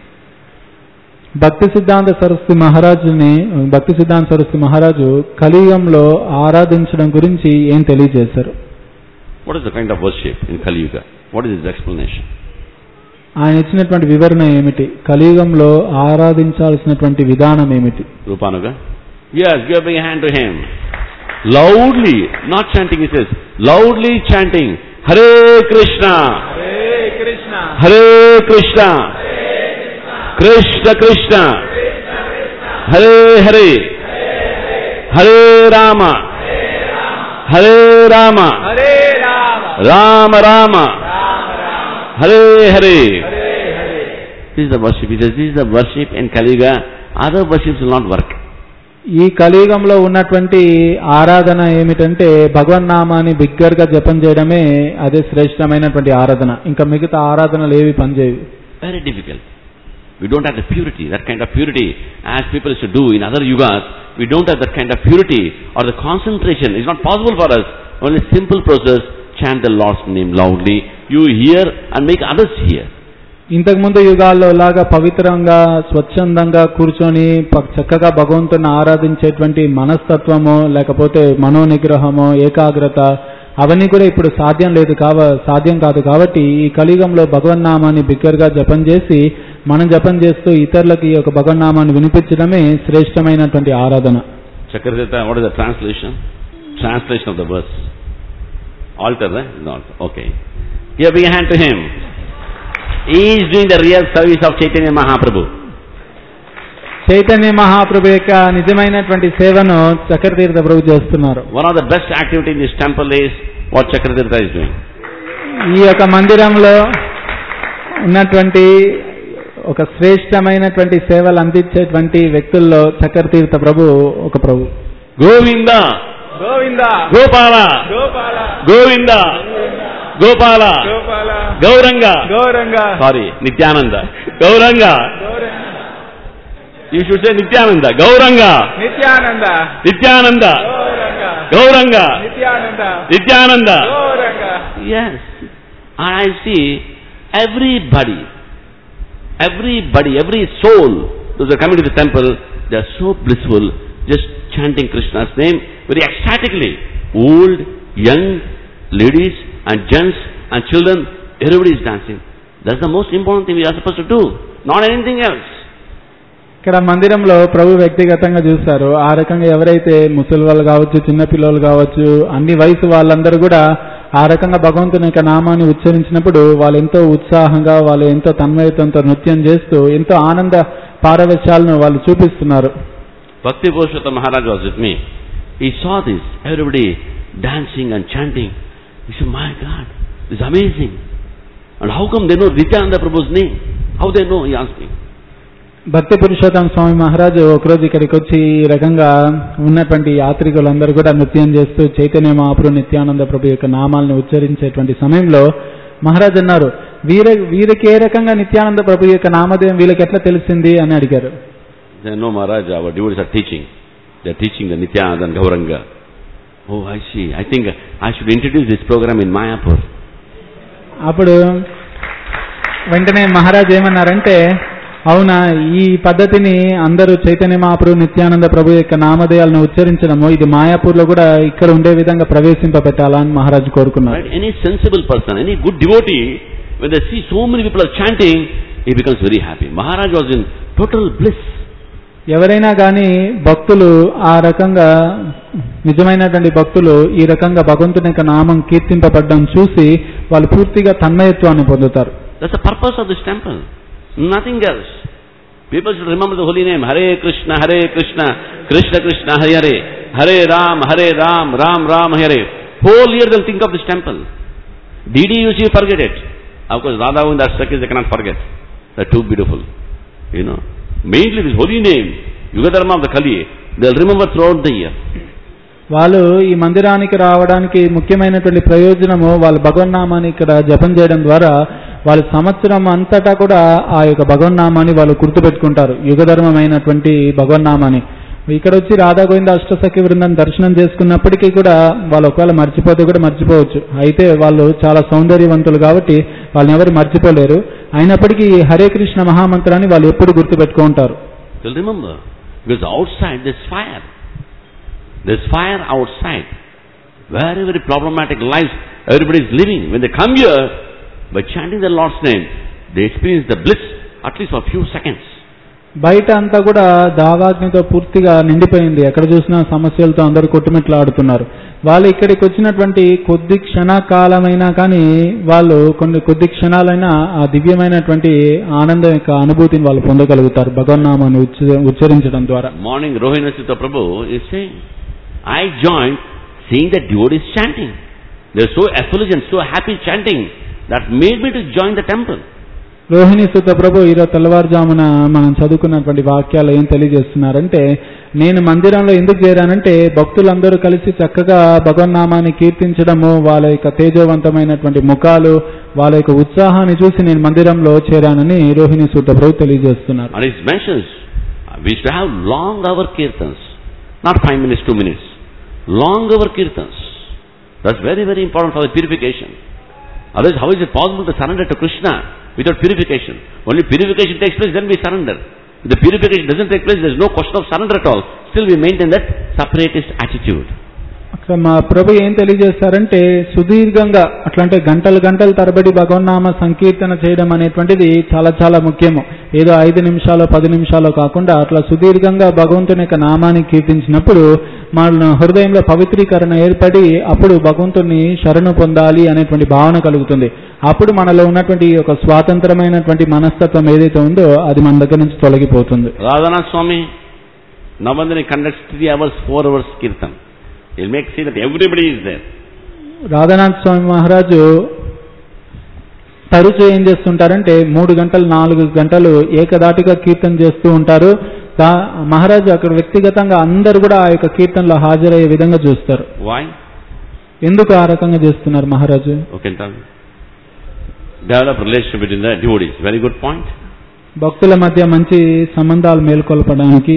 భక్తి సిద్ధాంత సరస్వతి మహారాజుని భక్తి సిద్ధాంత సరస్వతి మహారాజు కలియుగంలో ఆరాధించడం గురించి ఏం తెలియజేశారు What is the kind of worship in Kali Yuga? What is his explanation? ఆయన ఇచ్చినటువంటి వివరణ ఏమిటి కలియుగంలో ఆరాధించాల్సినటువంటి విధానం ఏమిటి Rupanuga? Yes, give a big hand to him. Loudly, not chanting, he says, loudly chanting, Hare Krishna, Hare Krishna Hare Krishna, Krishna Krishna, Hare Hare, Hare Rama, Hare Rama, Hare Rama Rama Rama, Hare Hare. Hare Hare This is the worship. He says, this is the worship in Kali Yuga. Other worships will not work. ఈ కలియుగంలో ఉన్నటువంటి ఆరాధన ఏమిటంటే భగవన్ నామాన్ని బిగ్గరగా జపం చేయడమే అదే శ్రేష్టమైనటువంటి ఆరాధన ఇంకా మిగతా ఆరాధనలు ఏవి పనిచేయవు Very difficult. We don't have the purity, that kind of purity as people used to do in other yugas. We don't have that kind of purity or the concentration. It's not possible for us. Only simple process, chant the Lord's name loudly. You hear and make others hear. ఇంతకుముందు యుగాల్లో లాగా పవిత్రంగా స్వచ్ఛందంగా కూర్చొని ప- చక్కగా భగవంతుని ఆరాధించేటువంటి మనస్తత్వము లేకపోతే మనోనిగ్రహము ఏకాగ్రత అవన్నీ కూడా ఇప్పుడు సాధ్యం లేదు కావ సాధ్యం కాదు కాబట్టి ఈ కలియుగంలో భగవన్నామాన్ని బిగ్గరగా జపం చేసి మనం జపం చేస్తూ ఇతరులకు ఈ యొక్క భగవన్నామాన్ని వినిపించడమే శ్రేష్టమైనటువంటి ఆరాధన Chakradeta, what is the translation? Translation of the verse. Alter, right? Not. Okay. Give a big hand to him. He is doing the real service of Chaitanya Mahaprabhu. Chaitanya మహాప్రభు యొక్క నిజమైనటువంటి సేవను చక్రతీర్థ ప్రభు చేస్తున్నారు One of the best activity in this temple is what Chakratirtha is doing. ఈ యొక్క మందిరంలో ఉన్నటువంటి ఒక శ్రేష్టమైనటువంటి సేవలు అందించేటువంటి వ్యక్తుల్లో చక్రతీర్థ ప్రభు ఒక ప్రభు Govinda, Govinda Gopala, Gopala Govinda, Gopala, Gopala Gauranga. Gauranga Sorry, Nityananda. Gauranga. You should say Nityananda. Gauranga. Nityananda Nityananda. Gauranga Gauranga. Nityananda Nityananda. Gauranga Yes. And I see everybody, everybody, every soul, those who are coming to the temple, they are so blissful, just chanting Krishna's name very ecstatically. Old, young, ladies and gents and children, everybody is dancing. That's the most important thing we are supposed to do, not anything else. ఇక్కడ మందిరంలో ప్రభు వ్యక్తిగతంగా చూస్తారు ఆ రకంగా ఎవరైతే ముసలి వాళ్ళు కావచ్చు చిన్న పిల్లలు కావచ్చు అన్ని వయసు వాళ్ళందరూ కూడా ఆ రకంగా భగవంతుని యొక్క నామాన్ని ఉచ్చరించినప్పుడు వాళ్ళు ఎంతో ఉత్సాహంగా వాళ్ళు ఎంతో తన్మయతంతో నృత్యం చేస్తూ ఎంతో ఆనంద పారవశ్యాలను వాళ్ళు చూపిస్తున్నారు Bhakti Purushottam Maharaj was with me. He saw this, everybody dancing and chanting. He said, my God, this is amazing. And how come they know Nityananda Prabhu's name? How they know? He asked me. భక్తి పురుషోత్తమ స్వామి మహారాజు ఒకరోజు ఇక్కడికి వచ్చి ఈ రకంగా ఉన్నటువంటి యాత్రికులందరూ కూడా నృత్యం చేస్తూ చైతన్య మహాప్రభు నిత్యానంద ప్రభు యొక్క నామాలను ఉచ్చరించేటువంటి సమయంలో మహారాజ్ అన్నారు వీర వీరికి ఏ రకంగా నిత్యానంద ప్రభు యొక్క నామధేయం వీళ్ళకి ఎట్లా తెలిసింది అని అడిగారు They said, no Maharaj, our devotees are teaching. They are teaching the Nityananda and Gauranga. Oh, I see. I think I should introduce this program in Mayapur. అప్పుడు వెంటనే మహారాజ్ ఏమన్నారంటే అవునా ఈ పద్ధతిని అందరూ చైతన్య మహాప్రభు నిత్యానంద ప్రభు యొక్క నామధేయాలను ఉచ్చరించడము ఇది మాయాపూర్లో కూడా ఇక్కడ ఉండే విధంగా ప్రవేశింపబెట్టాలా అని మహారాజు కోరుకున్నారు Right? Any sensible person, any good devotee, when they see so many people are chanting, he becomes very happy. Maharaj was in total bliss. ఎవరైనా కానీ భక్తులు ఆ రకంగా నిజమైనటువంటి భక్తులు ఈ రకంగా భగవంతుని యొక్క నామం కీర్తింపబడ్డం చూసి వాళ్ళు పూర్తిగా తన్మయత్వాన్ని పొందుతారు That's the purpose of this temple. Nothing else. People should remember the holy name. Hare Krishna, Hare Krishna, Krishna Krishna, Hare Hare. Hare Ram, Hare Ram, Ram Ram, Hare. Whole year they'll think of this temple. DD you see, forget it. Of course, Radha and Ashtakis they cannot forget. They're too beautiful. You know. Mainly this holy name, Yugadharma of the Kali, they'll remember throughout the year. వాళ్ళు ఈ మందిరానికి రావడానికి ముఖ్యమైనటువంటి ప్రయోజనము వాళ్ళ భగవన్నామాన్ని ఇక్కడ జపం చేయడం ద్వారా వాళ్ళ సంవత్సరం అంతటా కూడా ఆ యొక్క భగవన్నామాన్ని వాళ్ళు గుర్తుపెట్టుకుంటారు యుగధర్మమైనటువంటి భగవన్నామాన్ని ఇక్కడ వచ్చి రాధా గోవింద అష్టసఖి బృందం దర్శనం చేసుకున్నప్పటికీ కూడా వాళ్ళు ఒకవేళ మర్చిపోతే కూడా మర్చిపోవచ్చు అయితే వాళ్ళు చాలా సౌందర్యవంతులు కాబట్టి వాళ్ళని ఎవరు మర్చిపోలేరు అయినప్పటికీ ఈ హరే కృష్ణ మహామంత్రాన్ని వాళ్ళు ఎప్పుడు గుర్తుపెట్టుకుంటారు They'll remember. Because outside there's fire. There's fire outside. Very, very problematic lives everybody is living. When they come here, by chanting the Lord's name, they experience the bliss at least for a few seconds. బయట అంతా కూడా దావాగ్నితో పూర్తిగా నిండిపోయింది ఎక్కడ చూసినా సమస్యలతో అందరూ కొట్టుమిట్లాడుతున్నారు వాళ్ళు ఇక్కడికి వచ్చినటువంటి కొద్ది క్షణకాలమైనా కానీ వాళ్ళు కొన్ని కొద్ది క్షణాలైనా ఆ దివ్యమైనటువంటి ఆనందం యొక్క అనుభూతిని వాళ్ళు పొందగలుగుతారు భగవన్నామాన్ని ఉచ్చ- ఉచ్చరించడం ద్వారా Morning, Rohina Sutta Prabhu is saying, I joined seeing the devotees chanting. They're so effulgent, so happy chanting, that made me to join the temple. Rohini సుత ప్రభు ఈరోజు తెల్లవారుజామున మనం చదువుకున్నటువంటి వాక్యాలు ఏం తెలియజేస్తున్నారంటే నేను మందిరంలో ఎందుకు చేరానంటే భక్తులందరూ కలిసి చక్కగా భగవన్నామాన్ని కీర్తించడము వాళ్ళ యొక్క తేజోవంతమైనటువంటి ముఖాలు వాళ్ళ యొక్క ఉత్సాహాన్ని చూసి నేను మందిరంలో చేరానని రోహిణి సుత ప్రభు తెలియజేస్తున్నారు And it mentions, uh, we used to have long hour kirtans, not five minutes, two minutes. Long hour kirtans. That's very, very important for the purification. Otherwise, how is it possible to surrender to Krishna without purification? Only purification takes place, then we surrender. If the purification doesn't take place, there's no question of surrender at all. Still we maintain that separatist attitude. అక్కడ మా ప్రభు ఏం తెలియజేస్తారంటే సుదీర్ఘంగా అట్లంటే గంటలు గంటల తరబడి భగవన్నామ సంకీర్తన చేయడం అనేటువంటిది చాలా చాలా ముఖ్యము ఏదో ఐదు నిమిషాలు పది నిమిషాలు కాకుండా అట్లా సుదీర్ఘంగా భగవంతుని యొక్క నామాన్ని కీర్తించినప్పుడు మన హృదయంలో పవిత్రీకరణ ఏర్పడి అప్పుడు భగవంతుని శరణు పొందాలి అనేటువంటి భావన కలుగుతుంది అప్పుడు మనలో ఉన్నటువంటి ఈ యొక్క స్వాతంత్రమైనటువంటి మనస్తత్వం ఏదైతే ఉందో అది మన దగ్గర నుంచి తొలగిపోతుంది Radhana Swami, Navandini conducts three hours, four hours kirtan. He'll make see that everybody is there. Radhanath స్వామి మహారాజు తరచూ ఏం చేస్తుంటారంటే మూడు గంటలు నాలుగు గంటలు ఏకదాటిగా కీర్తన చేస్తూ ఉంటారు దా- మహారాజు అక్కడ వ్యక్తిగతంగా అందరు కూడా ఆ యొక్క కీర్తనలో హాజరయ్యే విధంగా చూస్తారు Why? ఎందుకు ఆ రకంగా చేస్తున్నారు మహారాజు Who can tell me? Develop relationship between the devotees. Very good point. భక్తుల మధ్య మంచి సంబంధాలు మేల్కొల్పడానికి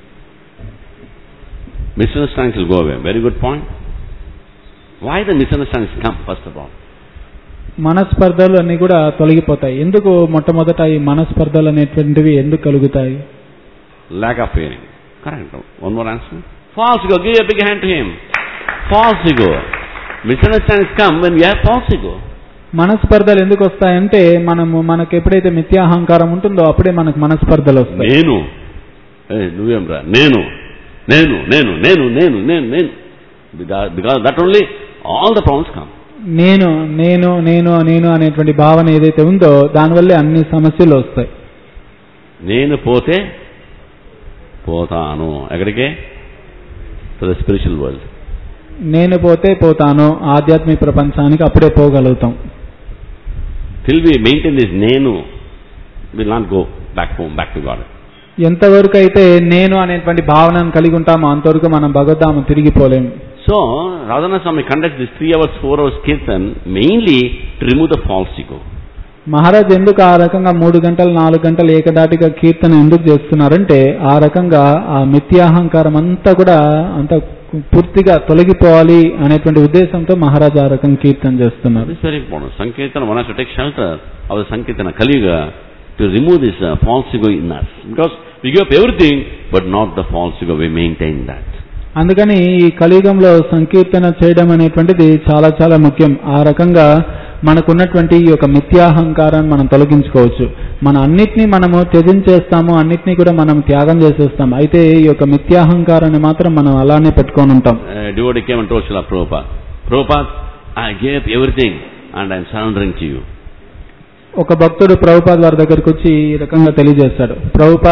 Misunderstandings will go away. Very good point. Why the misunderstandings come, first of all? మనస్పర్ధలు అన్ని కూడా తొలగిపోతాయి ఎందుకు మొట్టమొదట ఈ మనస్పర్ధలు అనేటువంటివి ఎందుకు కలుగుతాయి Lack of hearing. Correct. One more answer. False ego. Give a big hand to him. False ego. Misunderstandings come when we have false ego. మనస్పర్ధలు ఎందుకు వస్తాయంటే మనము మనకు ఎప్పుడైతే మిథ్యాహంకారం ఉంటుందో అప్పుడే మనకు మనస్పర్ధలు వస్తాయి నేను ఏ, నువ్వేం రా నేను నేను నేను నేను నేను నేను నేను because that only all the problems come నేను నేను నేను నేను అనేటువంటి భావన ఏదైతే ఉందో దానివల్లే అన్ని సమస్యలు వస్తాయి నేను పోతే పోతాను ఎక్కడికే టు ద స్పిరిచువల్ వరల్డ్ నేను పోతే పోతాను ఆధ్యాత్మిక ప్రపంచానికి అప్పుడే పోగలుగుతాం టిల్ వి మెయింటైన్ దిస్ నేను will not go back home back to God ఎంతవరకు అయితే నేను అనేటువంటి భావనను కలిగి ఉంటామో అంతవరకు మనం భగవద్ధామం తిరిగిపోలేము so Radhanath Swami conduct this three hours four hours kirtan mainly to remove the false ego Maharaj ఎందుకు ఆ రకంగా మూడు గంటలు నాలుగు గంటలు ఏకదాటిగా కీర్తన ఎందుకు చేస్తున్నారంటే ఆ రకంగా ఆ మిథ్యాహంకారం అంతా కూడా అంత పూర్తిగా తొలగిపోవాలి అనేటువంటి ఉద్దేశంతో మహారాజ్ ఆ రకంగా కీర్తన చేస్తున్నారు This is very important. Sankirtana, one has to take shelter of the Sankirtana Kaliyuga to remove this uh, false ego in us. Because we give up everything, but not the false ego. We maintain that. అందుకని ఈ కలియుగంలో సంకీర్తన చేయడం అనేటువంటిది చాలా చాలా ముఖ్యం ఆ రకంగా మనకున్నటువంటి ఈ యొక్క మిథ్యాహంకారాన్ని మనం తొలగించుకోవచ్చు మన అన్నిటినీ మనము త్యజించేస్తాము అన్నిటినీ కూడా మనం త్యాగం చేసేస్తాం అయితే ఈ యొక్క మిథ్యాహంకారాన్ని మాత్రం మనం అలానే పెట్టుకొని ఉంటాం Uh, devotee came and told Srila Prabhupada, Prabhupada, I gave up everything and I am surrendering to you. ఒక భక్తుడు ప్రభుపాద్ వారి దగ్గరకు వచ్చి ఈ రకంగా తెలియజేస్తాడు ప్రభుపాద్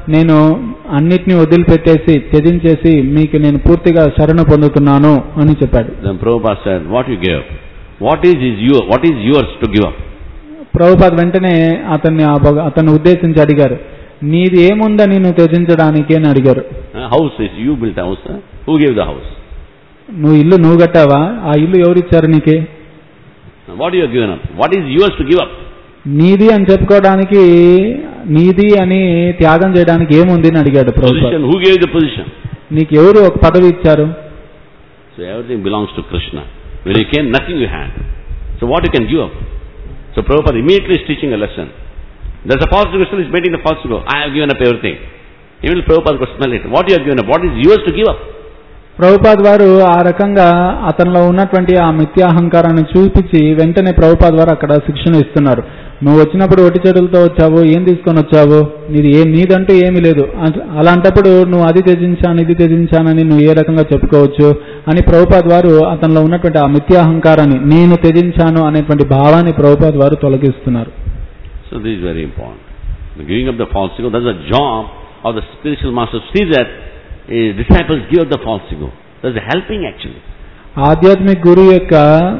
నేను అన్నిటినీ వదిలిపెట్టేసి త్యజించేసి మీకు నేను పూర్తిగా శరణ పొందుతున్నాను అని చెప్పాడు Then Prabhupada said, what you give? What is, is your, what is yours to give up? Prabhupad వెంటనే అతన్ని ఆ భగ- అతన్ని ఉద్దేశించి అడిగారు నీది ఏముందని నువ్వు త్యజించడానికి అని అడిగారు Uh, house is, you built a house. Huh? Who gave the house? నువ్వు ఇల్లు నువ్వు కట్టావా ఆ ఇల్లు ఎవరిచ్చారు నీకే Uh, What you have given up? What is yours to give up? నీది అని చెప్పుకోవడానికి నీది అని త్యాగం చేయడానికి ఏముంది అని అడిగాడు Prabhupad Position, who gave the position? నీకు ఎవరు ఒక పదవి ఇచ్చారు So everything belongs to Krishna. When you came, nothing you had. So what you can give up? So Prabhupada immediately is teaching a lesson. There's a false ego still is making the false ego. I have given up everything. Even Prabhupada could smell it. What you have given up? What is yours to give up? Prabhupad వారు ఆ రకంగా అతనిలో ఉన్నటువంటి ఆ మిథ్యాహంకారాన్ని చూపించి వెంటనే ప్రభుపాద్ వారు అక్కడ శిక్షణ ఇస్తున్నారు నువ్వు వచ్చినప్పుడు ఒట్టి చెడులతో వచ్చావు ఏం తీసుకొని వచ్చావు నీది ఏ నీదంటూ ఏమీ లేదు అట- అలాంటప్పుడు నువ్వు అది త్యజించాను ఇది త్యజించానని నువ్వు ఏ రకంగా చెప్పుకోవచ్చు అని ప్రభుపాద్ వారు అతనిలో ఉన్నటువంటి ఆ మిథ్యాహంకారాన్ని నేను త్యజించాను అనేటువంటి భావాన్ని ప్రభుపాద్ వారు తొలగిస్తున్నారు So this is very important. The giving up the false ego, that's the job of the spiritual master. See that his disciples give up the false ego. That's the helping actually. ఆధ్యాత్మిక గురువు యొక్క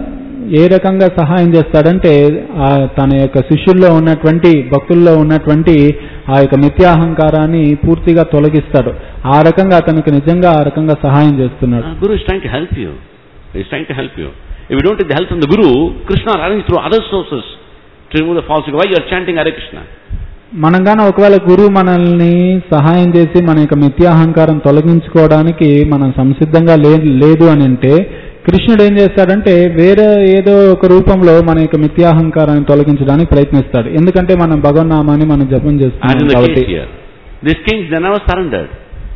ఏ రకంగా సహాయం చేస్తాడంటే ఆ తన యొక్క శిష్యుల్లో ఉన్నటువంటి భక్తుల్లో ఉన్నటువంటి ఆ యొక్క మిథ్యాహంకారాన్ని పూర్తిగా తొలగిస్తాడు ఆ రకంగా అతనికి నిజంగా ఆ రకంగా సహాయం చేస్తున్నాడు Uh, Guru is trying to help you. He is trying to help you. If you don't take the help from the Guru, Krishna arranges through other sources to remove the false ego. Why you are chanting Hare Krishna? మనం గాన ఒకవేళ గురువు మనల్ని సహాయం చేసి మన యొక్క మిథ్యాహంకారం తొలగించుకోవడానికి మనం సంసిద్ధంగా లే లేదు అని అంటే కృష్ణుడు ఏం చేస్తాడంటే వేరే ఏదో ఒక రూపంలో మన యొక్క మిథ్యాహంకారాన్ని తొలగించడానికి ప్రయత్నిస్తాడు ఎందుకంటే మనం భగవన్నామాన్ని మనం జపం As in చేస్తున్నాం the కాబట్టి case here. These kings, they never surrendered.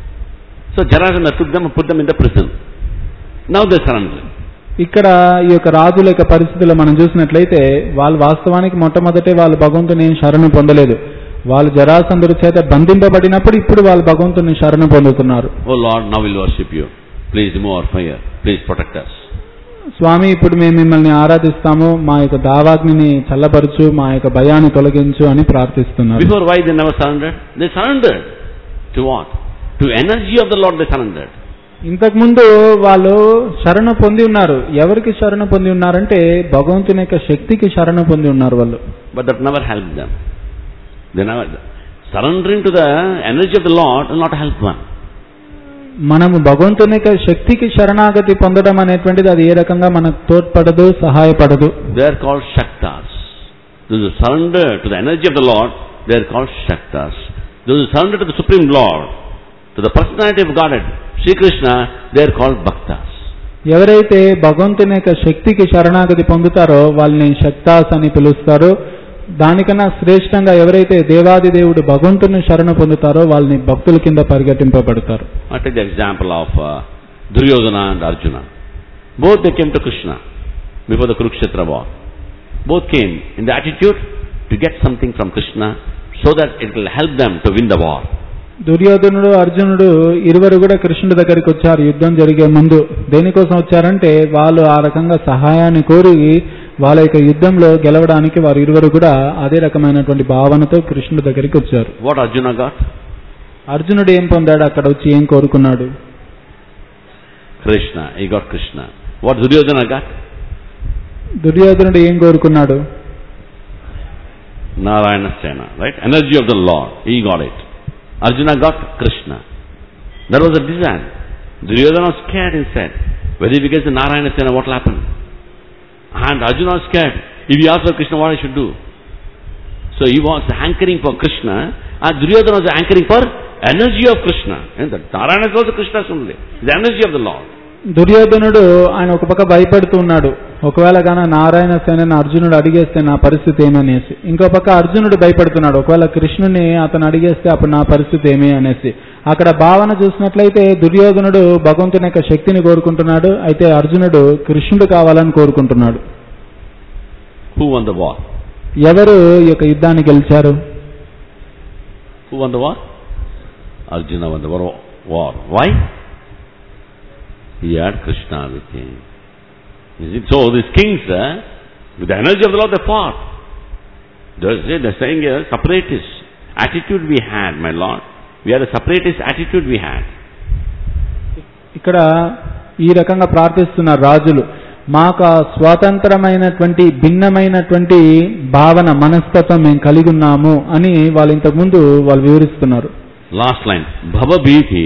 So Jarasandha took them and put them in the prison. Now they surrendered. ఇక్కడ ఈ యొక్క రాజుల యొక్క పరిస్థితుల్లో మనం చూసినట్లయితే వాళ్ళు వాస్తవానికి మొట్టమొదటే వాళ్ళు భగవంతుని ఏం శరణు పొందలేదు వాళ్ళు జరాసంధుడి చేత బంధింపబడినప్పుడు ఇప్పుడు వాళ్ళు భగవంతుని శరణు పొందుతున్నారు Oh Lord, now we'll worship you. Please remove our fire. Please protect us. స్వామి ఇప్పుడు మేము మిమ్మల్ని ఆరాధిస్తాము మా యొక్క దావాగ్నిని చల్లబరచు మా యొక్క భయాన్ని తొలగించు అని ప్రార్థిస్తున్నారు Before why they never surrendered? They surrendered. To what? To energy of the Lord they surrendered. ఇంతకుముందు వాళ్ళు శరణ పొంది ఉన్నారు ఎవరికి శరణ పొంది ఉన్నారంటే భగవంతుని యొక్క శక్తికి శరణ పొంది ఉన్నారు వాళ్ళు But that never helped them. They never surrendering to the energy of the Lord will not help one. మనము భగవంతుని యొక్క శక్తికి శరణాగతి పొందడం అనేటువంటిది అది ఏ రకంగా మనకు తోడ్పడదు సహాయపడదు They are called Shaktas. Those who surrender to the energy of the Lord, they are called Shaktas. Those who surrender to the Supreme Lord, to the personality of Godhead, Sri Krishna, they are called Bhaktas. ఎవరైతే భగవంతుని యొక్క శక్తికి శరణాగతి పొందుతారో వాళ్ళని శక్తాస్ అని పిలుస్తారు దానికన్నా శ్రేష్టంగా ఎవరైతే దేవాది దేవుడు భగవంతుని శరణ పొందుతారో వాళ్ళని భక్తుల కింద పరిగెట్టింపబడతారు I take the example of uh, Duryodhana and Arjuna. Both they came to Krishna before the Kurukshetra war. Both came in the attitude to get something from Krishna so that it will help them to win the war. దుర్యోధనుడు అర్జునుడు ఇరువురు కూడా కృష్ణుడి దగ్గరికి వచ్చారు యుద్ధం జరిగే ముందు దేనికోసం వచ్చారంటే వాళ్ళు ఆ రకంగా సహాయాన్ని కోరి వాళ్ళ యొక్క యుద్ధంలో గెలవడానికి వారు ఇరువురు కూడా అదే రకమైనటువంటి భావనతో కృష్ణుడి దగ్గరికి వచ్చారు What Arjuna got? అర్జునుడు ఏం పొందాడు అక్కడ వచ్చి ఏం కోరుకున్నాడు Krishna. He got Krishna. What Duryodhana got? దుర్యోధనుడు ఏం కోరుకున్నాడు Narayana Sena, right? Energy of the Lord. He got it. Arjuna got Krishna. That was a design. Duryodhana was scared inside. Whether he gets the Narayana Sena, what will happen? And Arjuna was scared. If he asked for Krishna, what I should do? So he was hankering for Krishna, and Duryodhana was hankering for energy of Krishna. And the Narayana is also Krishna's only. The energy of the Lord. దుర్యోధనుడు ఆయన ఒక పక్క భయపడుతూ ఉన్నాడు ఒకవేళ గాన నారాయణ సేనని అర్జునుడు అడిగేస్తే నా పరిస్థితి ఏమి అనేసి ఇంకో పక్క అర్జునుడు భయపడుతున్నాడు ఒకవేళ కృష్ణుని అతను అడిగేస్తే అప్పుడు నా పరిస్థితి ఏమి అనేసి అక్కడ భావన చూసినట్లయితే దుర్యోధనుడు భగవంతుని యొక్క శక్తిని కోరుకుంటున్నాడు అయితే అర్జునుడు కృష్ణుడు కావాలని కోరుకుంటున్నాడు Who won the war? ఎవరు ఈ యొక్క యుద్ధాన్ని గెలిచారు Who won the war? Arjuna won the war. war. Why? He had Krishna with him. Is it so? These kings, uh, with the energy of the Lord, they fought. They're, they're saying here, separatists. Attitude we had, my Lord. We had a separatist attitude we had. ఇక్కడ ఈ రకంగా ప్రార్థిస్తున్నారు రాజులు మాకు ఆ స్వాతంత్రమైనటువంటి భిన్నమైనటువంటి భావన మనస్తత్వం మేము కలిగి ఉన్నాము అని వాళ్ళు ఇంతకుముందు వాళ్ళు వివరిస్తున్నారు Last line. Bhava Bhiti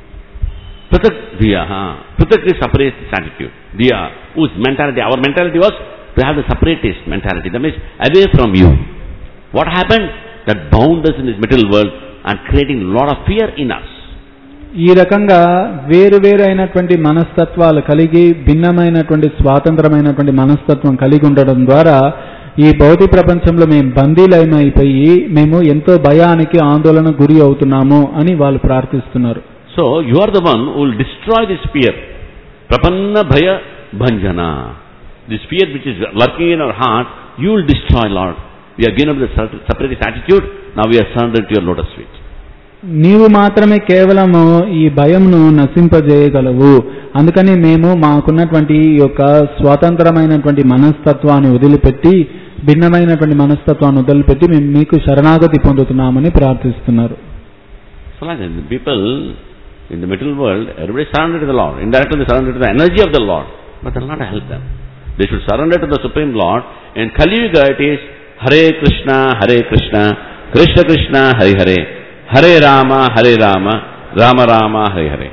Pratak Diyaha. Pratak is separatist attitude. Diya, whose mentality, our mentality was to have the separatist mentality. That means away from you. What happened? That bound us in this material world and creating a lot of fear in us. ఈ రకంగా వేరు వేరు అయినటువంటి మనస్తత్వాలు కలిగి భిన్నమైనటువంటి స్వాతంత్రమైనటువంటి మనస్తత్వం కలిగి ఉండడం ద్వారా ఈ భౌతిక ప్రపంచంలో మేము బందీలమైపోయి మేము ఎంతో భయానికి ఆందోళన గురి అవుతున్నాము అని వాళ్ళు ప్రార్థిస్తున్నారు So, you are the one who will destroy this fear. Prapanna Bhaya Bhanjana. This fear which is lurking in our heart, you will destroy, Lord. We are given up the separatist attitude, now we are surrendered to your lotus feet. నీవు మాత్రమే కేవలము ఈ భయంను నశింపజేయగలవు అందుకని మేము మాకున్నటువంటి ఈ యొక్క స్వతంత్రమైనటువంటి మనస్తత్వాన్ని వదిలిపెట్టి భిన్నమైనటువంటి మనస్తత్వాన్ని వదిలిపెట్టి మేము మీకు శరణాగతి పొందుతున్నామని ప్రార్థిస్తున్నారు So like that, the people in the material world, everybody surrendered to the Lord. Indirectly they surrendered to the energy of the Lord. But that will not help them. They should surrender to the Supreme Lord. In Kali Yuga it is Hare Krishna, Hare Krishna, Krishna Krishna, Hare Hare, Hare Rama, Hare Rama, Rama Rama, Hare Hare.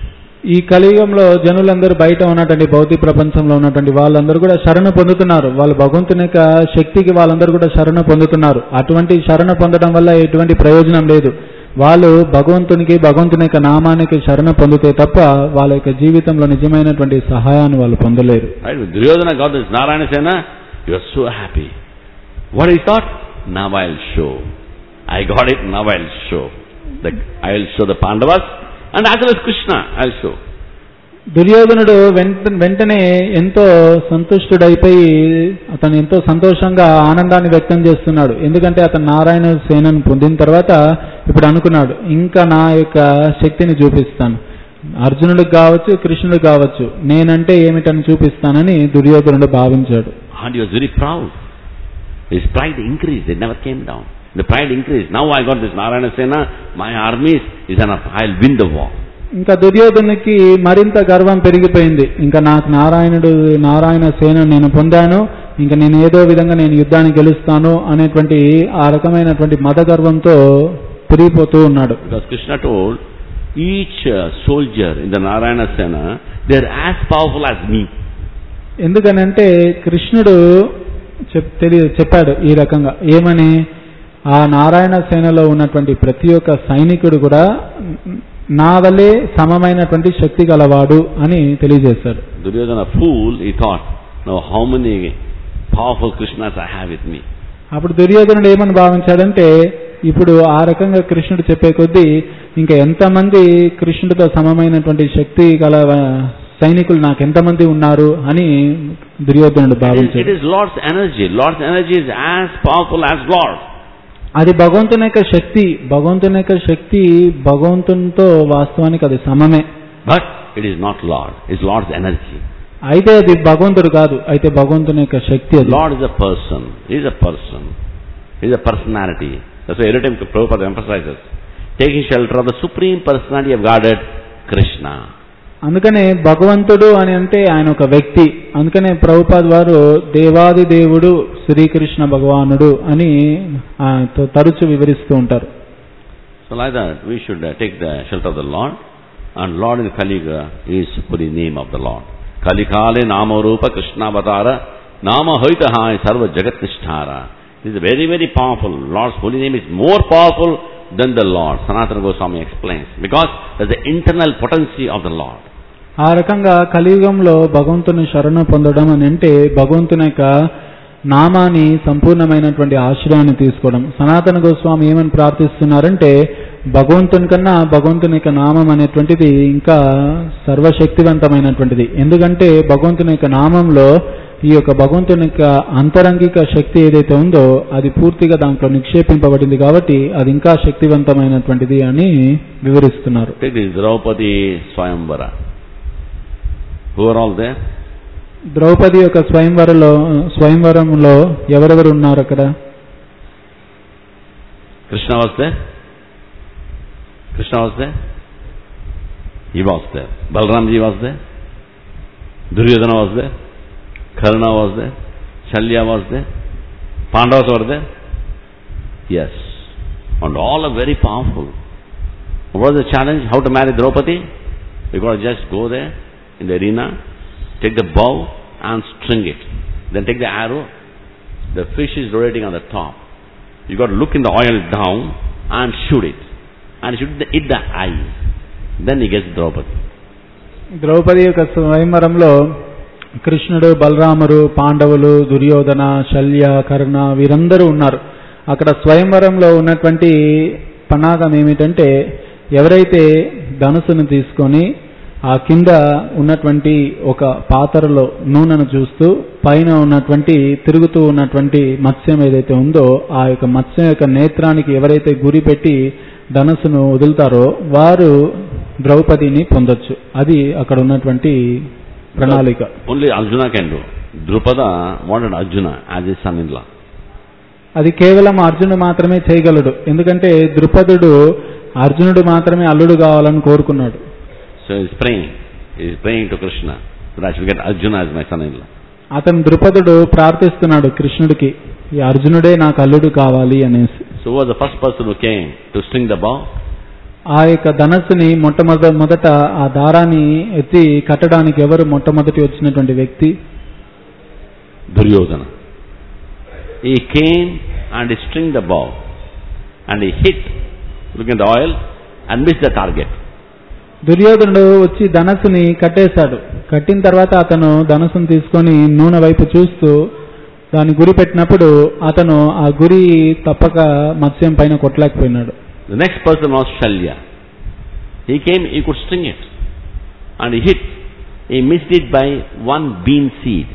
ఈ కలియుగంలో జనులందరూ బయట ఉన్నటువంటి భౌతిక ప్రపంచంలో ఉన్నటువంటి వాళ్ళందరూ కూడా శరణ పొందుతున్నారు వాళ్ళు భగవంతుని యొక్క శక్తికి వాళ్ళందరూ కూడా శరణ పొందుతున్నారు అటువంటి శరణ పొందడం వల్ల ఎటువంటి ప్రయోజనం లేదు వాళ్ళు భగవంతునికి భగవంతుని యొక్క నామానికి శరణ పొందితే తప్ప వాళ్ళ యొక్క జీవితంలో నిజమైనటువంటి సహాయాన్ని వాళ్ళు పొందలేరు Right? When Duryodhana got this Narayana Sena, he was so happy. What he thought? Now I'll show. I got it, now I'll show. The, I'll show the Pandavas and as well as Krishna, I'll show. దుర్యోధనుడు వెంట వెంటనే ఎంతో సంతుష్టుడైపోయి అతను ఎంతో సంతోషంగా ఆనందాన్ని వ్యక్తం చేస్తున్నాడు ఎందుకంటే అతను నారాయణ సేనను పొందిన తర్వాత ఇప్పుడు అనుకున్నాడు ఇంకా నా యొక్క శక్తిని చూపిస్తాను అర్జునుడికి కావచ్చు కృష్ణుడికి కావచ్చు నేనంటే ఏమిటని చూపిస్తానని దుర్యోధనుడు భావించాడు And he was very proud. His pride increased, it never came down. The pride increased. Now I got this Narayana Sena, my armies is enough, I'll win the war. ఇంకా దుర్యోధనునికి మరింత గర్వం పెరిగిపోయింది ఇంకా నాకు నారాయణుడు నారాయణ సేన నేను పొందాను ఇంకా నేను ఏదో విధంగా నేను యుద్ధాన్ని గెలుస్తాను అనేటువంటి ఆ రకమైనటువంటి మత గర్వంతో పెరిగిపోతూ ఉన్నాడు Because Krishna told, each uh, soldier in the Narayana Sena, they're as powerful as me. ఎందుకనంటే కృష్ణుడు చెప్ తెలియ చెప్పాడు ఈ రకంగా ఏమని ఆ నారాయణ సేనలో ఉన్నటువంటి ప్రతి ఒక్క సైనికుడు కూడా నా వల్లే సమమైనటువంటి శక్తి గలవాడు అని తెలియజేశాడు Duryodhana fool, he thought, now how many powerful Krishnas I have with me. అప్పుడు దుర్యోధనుడు ఏమని భావించాడంటే ఇప్పుడు ఆ రకంగా కృష్ణుడు చెప్పే కొద్దీ ఇంకా ఎంతమంది కృష్ణుడితో సమమైనటువంటి శక్తి గల ఆ, సైనికులు నాకు ఎంతమంది ఉన్నారు అని దుర్యోధనుడు It is, it భావించాడు is Lord's energy. Lord's energy is as powerful as Lord. అది భగవంతుని యొక్క శక్తి భగవంతుని యొక్క శక్తి భగవంతునితో వాస్తవానికి అది సమమే But it is not Lord. It's Lord's energy. అయితే అది భగవంతుడు కాదు అయితే భగవంతుని యొక్క శక్తి అది Lord is a person. He is a person. He is a personality. That's why every time Prabhupada emphasizes, taking shelter of the supreme personality of Godhead, Krishna. అందుకనే భగవంతుడు అని అంటే ఆయన ఒక వ్యక్తి అందుకనే ప్రభుపాద్ వారు దేవాది దేవుడు శ్రీకృష్ణ భగవానుడు అని ఆ, త- తరచు వివరిస్తూ ఉంటారు So like that, we should uh, take the shelter of the Lord. And Lord in Kali Yuga is for the name of the Lord. Kali Kale Nama Rupa Krishna Avatara Nama Hoitahai Sarva Jagat Nishtara. This is very, very powerful. Lord's holy name is more powerful than the Lord. Sanatana Goswami explains. Because there's the internal potency of the Lord. ఆ రకంగా కలియుగంలో భగవంతుని శరణ పొందడం అని అంటే భగవంతుని యొక్క నామాన్ని సంపూర్ణమైనటువంటి ఆశ్రయాన్ని తీసుకోవడం సనాతన గోస్వామి ఏమని ప్రార్థిస్తున్నారంటే భగవంతుని కన్నా భగవంతుని యొక్క నామం అనేటువంటిది ఇంకా సర్వశక్తివంతమైనటువంటిది ఎందుకంటే భగవంతుని యొక్క నామంలో ఈ యొక్క భగవంతుని యొక్క అంతరంగిక శక్తి ఏదైతే ఉందో అది పూర్తిగా దాంట్లో నిక్షేపింపబడింది కాబట్టి అది ఇంకా శక్తివంతమైనటువంటిది అని వివరిస్తున్నారు Take this Draupadi Swayamvara. Who are all there? Draupadi యొక్క స్వయంవరంలో స్వయంవరంలో ఎవరెవరు ఉన్నారు అక్కడ Krishna was there? Krishna was there? He was there. Balramji was there. Duryodhana was there. Karna was there. Shalya was there. Pandavas were there. Yes. And all are very powerful. What was the challenge? How to marry Draupadi? You got to just go there in the arena, take the bow and string it. Then take the arrow. The fish is rotating on the top. You got to look in the oil down and shoot it. And shoot the, hit the eye. Then he gets Draupadi. Draupadi యొక్క స్వయంవరంలో కృష్ణుడు బలరాముడు పాండవులు దుర్యోధన శల్య కర్ణ వీరందరూ ఉన్నారు అక్కడ స్వయంవరంలో ఉన్నటువంటి పనాగం ఏమిటంటే ఎవరైతే ధనుసును తీసుకొని ఆ కింద ఉన్నటువంటి ఒక పాత్రలో నూనెను చూస్తూ పైన ఉన్నటువంటి తిరుగుతూ ఉన్నటువంటి మత్స్యం ఏదైతే ఉందో ఆ యొక్క మత్స్యం యొక్క నేత్రానికి ఎవరైతే గురి పెట్టి ధనుసును వదులుతారో వారు ద్రౌపదిని పొందొచ్చు అది అక్కడ ఉన్నటువంటి ప్రణాళిక Only Arjuna can do. Drupada wanted Arjuna as his son-in-law. అది కేవలం అర్జునుడు మాత్రమే చేయగలడు ఎందుకంటే ద్రుపదుడు అర్జునుడు మాత్రమే అల్లుడు కావాలని కోరుకున్నాడు So he's praying. He's praying to Krishna that I should get Arjuna as my son-in-law. అతను ద్రుపదుడు ప్రార్థిస్తున్నాడు కృష్ణుడికి ఈ అర్జునుడే నాకు అల్లుడు కావాలి అనేసి So who was the first person who came to string the bow? ఆ యొక్క ధనస్సుని మొట్టమొదట మొదట ఆ దారాన్ని ఎత్తి కట్టడానికి ఎవరు మొట్టమొదటి వచ్చినటువంటి వ్యక్తి Duryodhana. He came and he stringed the bow and he hit, look at the oil, and missed the target. దుర్యోధనుడు వచ్చి ధనస్సుని కట్టేశాడు కట్టిన తర్వాత అతను ధనస్సును తీసుకొని నూనె వైపు చూస్తూ దాన్ని గురి పెట్టినప్పుడు అతను ఆ గురి తప్పక మత్స్యం పైన కొట్టలేకపోయినాడు The next person was Shalya. He came, he could string it. And he hit. He missed it by one bean seed.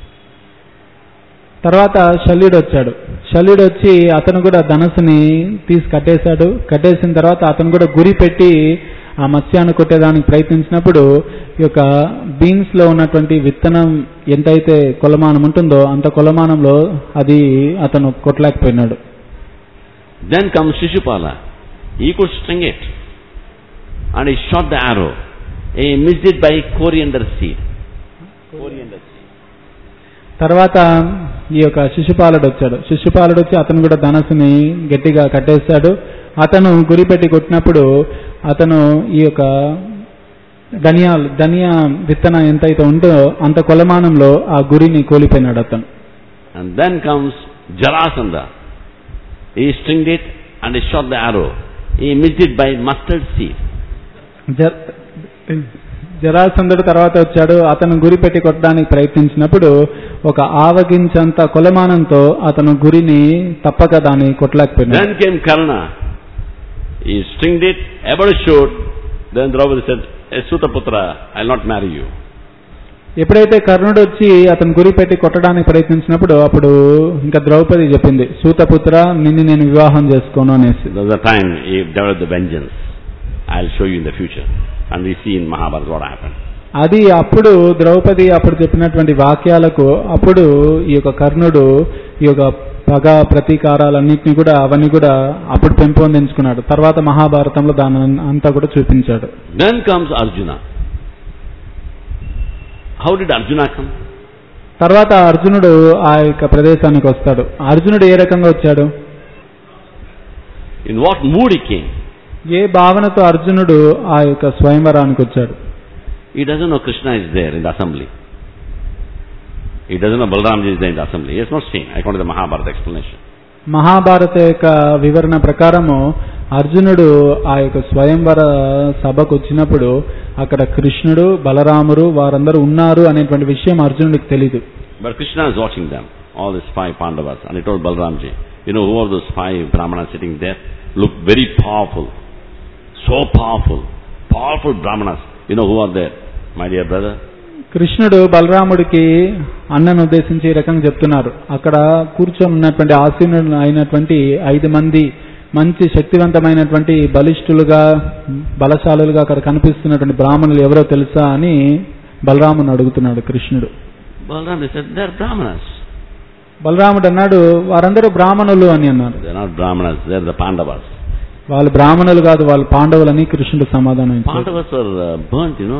తర్వాత శల్యుడు వచ్చాడు శల్యుడు వచ్చి అతను కూడా ధనస్సుని తీసి కట్టేశాడు కట్టేసిన తర్వాత అతను కూడా గురి పెట్టి ఆ మత్స్యాన్ని కొట్టేదానికి ప్రయత్నించినప్పుడు ఈ యొక్క బీన్స్ లో ఉన్నటువంటి విత్తనం ఎంతైతే కొలమానం ఉంటుందో అంత కొలమానంలో అది అతను కొట్టలేకపోయినాడు Then comes Shishupala. He could string it. And he shot the arrow. He missed it by coriander seed. Coriander seed. తర్వాత ఈ యొక్క శిశుపాలుడు వచ్చాడు శిశుపాలుడు వచ్చి అతను కూడా ధనస్సుని గట్టిగా కట్టేశాడు అతను గురిపెట్టి కొట్టినప్పుడు అతను ఈ యొక్క ధనియాలు ధనియా విత్తనం ఎంతైతే ఉందో అంత కొలమానంలో ఆ గురిని కోల్పోయినాడు అతను And then comes Jarasandha. He stringed it and he shot the arrow. He missed it by mustard seed. జ- జరాసంధుడు తర్వాత వచ్చాడు అతను గురి పెట్టి కొట్టడానికి ప్రయత్నించినప్పుడు ఒక ఆవగించంత కొలమానంతో అతను గురిని తప్పక దాన్ని కొట్టలేకపోయినాడు Then came Karna. He stringed it, about to shoot. Then Draupadi said, "Eh, Sutaputra, I'll not marry you. ఎప్పుడైతే కర్ణుడు వచ్చి అతను గురి పెట్టి కొట్టడానికి ప్రయత్నించినప్పుడు అప్పుడు ఇంకా ద్రౌపది చెప్పింది సూతపుత్ర నిన్ను నేను వివాహం చేసుకోను అనేసి There was a time he developed the vengeance. I'll show you in the future. And we see in Mahabharata what happened. అది అప్పుడు ద్రౌపది అప్పుడు చెప్పినటువంటి వాక్యాలకు అప్పుడు ఈ యొక్క కర్ణుడు ఈ యొక్క పగ ప్రతీకారాలన్నింటినీ కూడా అవన్నీ కూడా అప్పుడు పెంపొందించుకున్నాడు తర్వాత మహాభారతంలో దాని అంతా కూడా చూపించాడు Then comes Arjuna. How did Arjuna come? తర్వాత అర్జునుడు ఆ యొక్క ప్రదేశానికి వస్తాడు అర్జునుడు ఏ రకంగా వచ్చాడు In what mood he came? ఏ భావనతో అర్జునుడు ఆ యొక్క స్వయంవరానికి వచ్చాడు He doesn't know Krishna is there in the assembly. He doesn't know Balramji is there in the assembly. He has not seen, according to the Mahabharata explanation. Mahabharata యొక్క వివరణ ప్రకారము అర్జునుడు ఆ యొక్క స్వయంవర సభకు వచ్చినప్పుడు అక్కడ కృష్ణుడు బలరాముడు వారందరూ ఉన్నారు అనేటువంటి విషయం అర్జునుడికి తెలీదు But Krishna is watching them, all these five Pandavas. And he told Balramji, you know who are those five Brahmanas sitting there? Look very powerful. So powerful. Powerful Brahmanas. You know who are there? My dear brother, కృష్ణుడు బలరాముడికి అన్నను ఉద్దేశించి ఈ రకంగా చెప్తున్నారు అక్కడ కూర్చొని ఉన్నటువంటి ఆసీనులు అయినటువంటి ఐదు మంది మంచి శక్తివంతమైనటువంటి బలిష్ఠులుగా బలశాలులుగా అక్కడ కనిపిస్తున్నటువంటి బ్రాహ్మణులు ఎవరో తెలుసా అని బలరాముని అడుగుతున్నాడు కృష్ణుడు Balram they said, they're Brahmanas. బలరాముడు అన్నాడు వారందరూ బ్రాహ్మణులు అని అన్నారు They're not Brahmanas, they're the Pandavas. వాళ్ళు బ్రాహ్మణులు కాదు వాళ్ళు పాండవులని కృష్ణుడు సమాధానం ఇచ్చాడు Pandavas were uh, burnt, you know,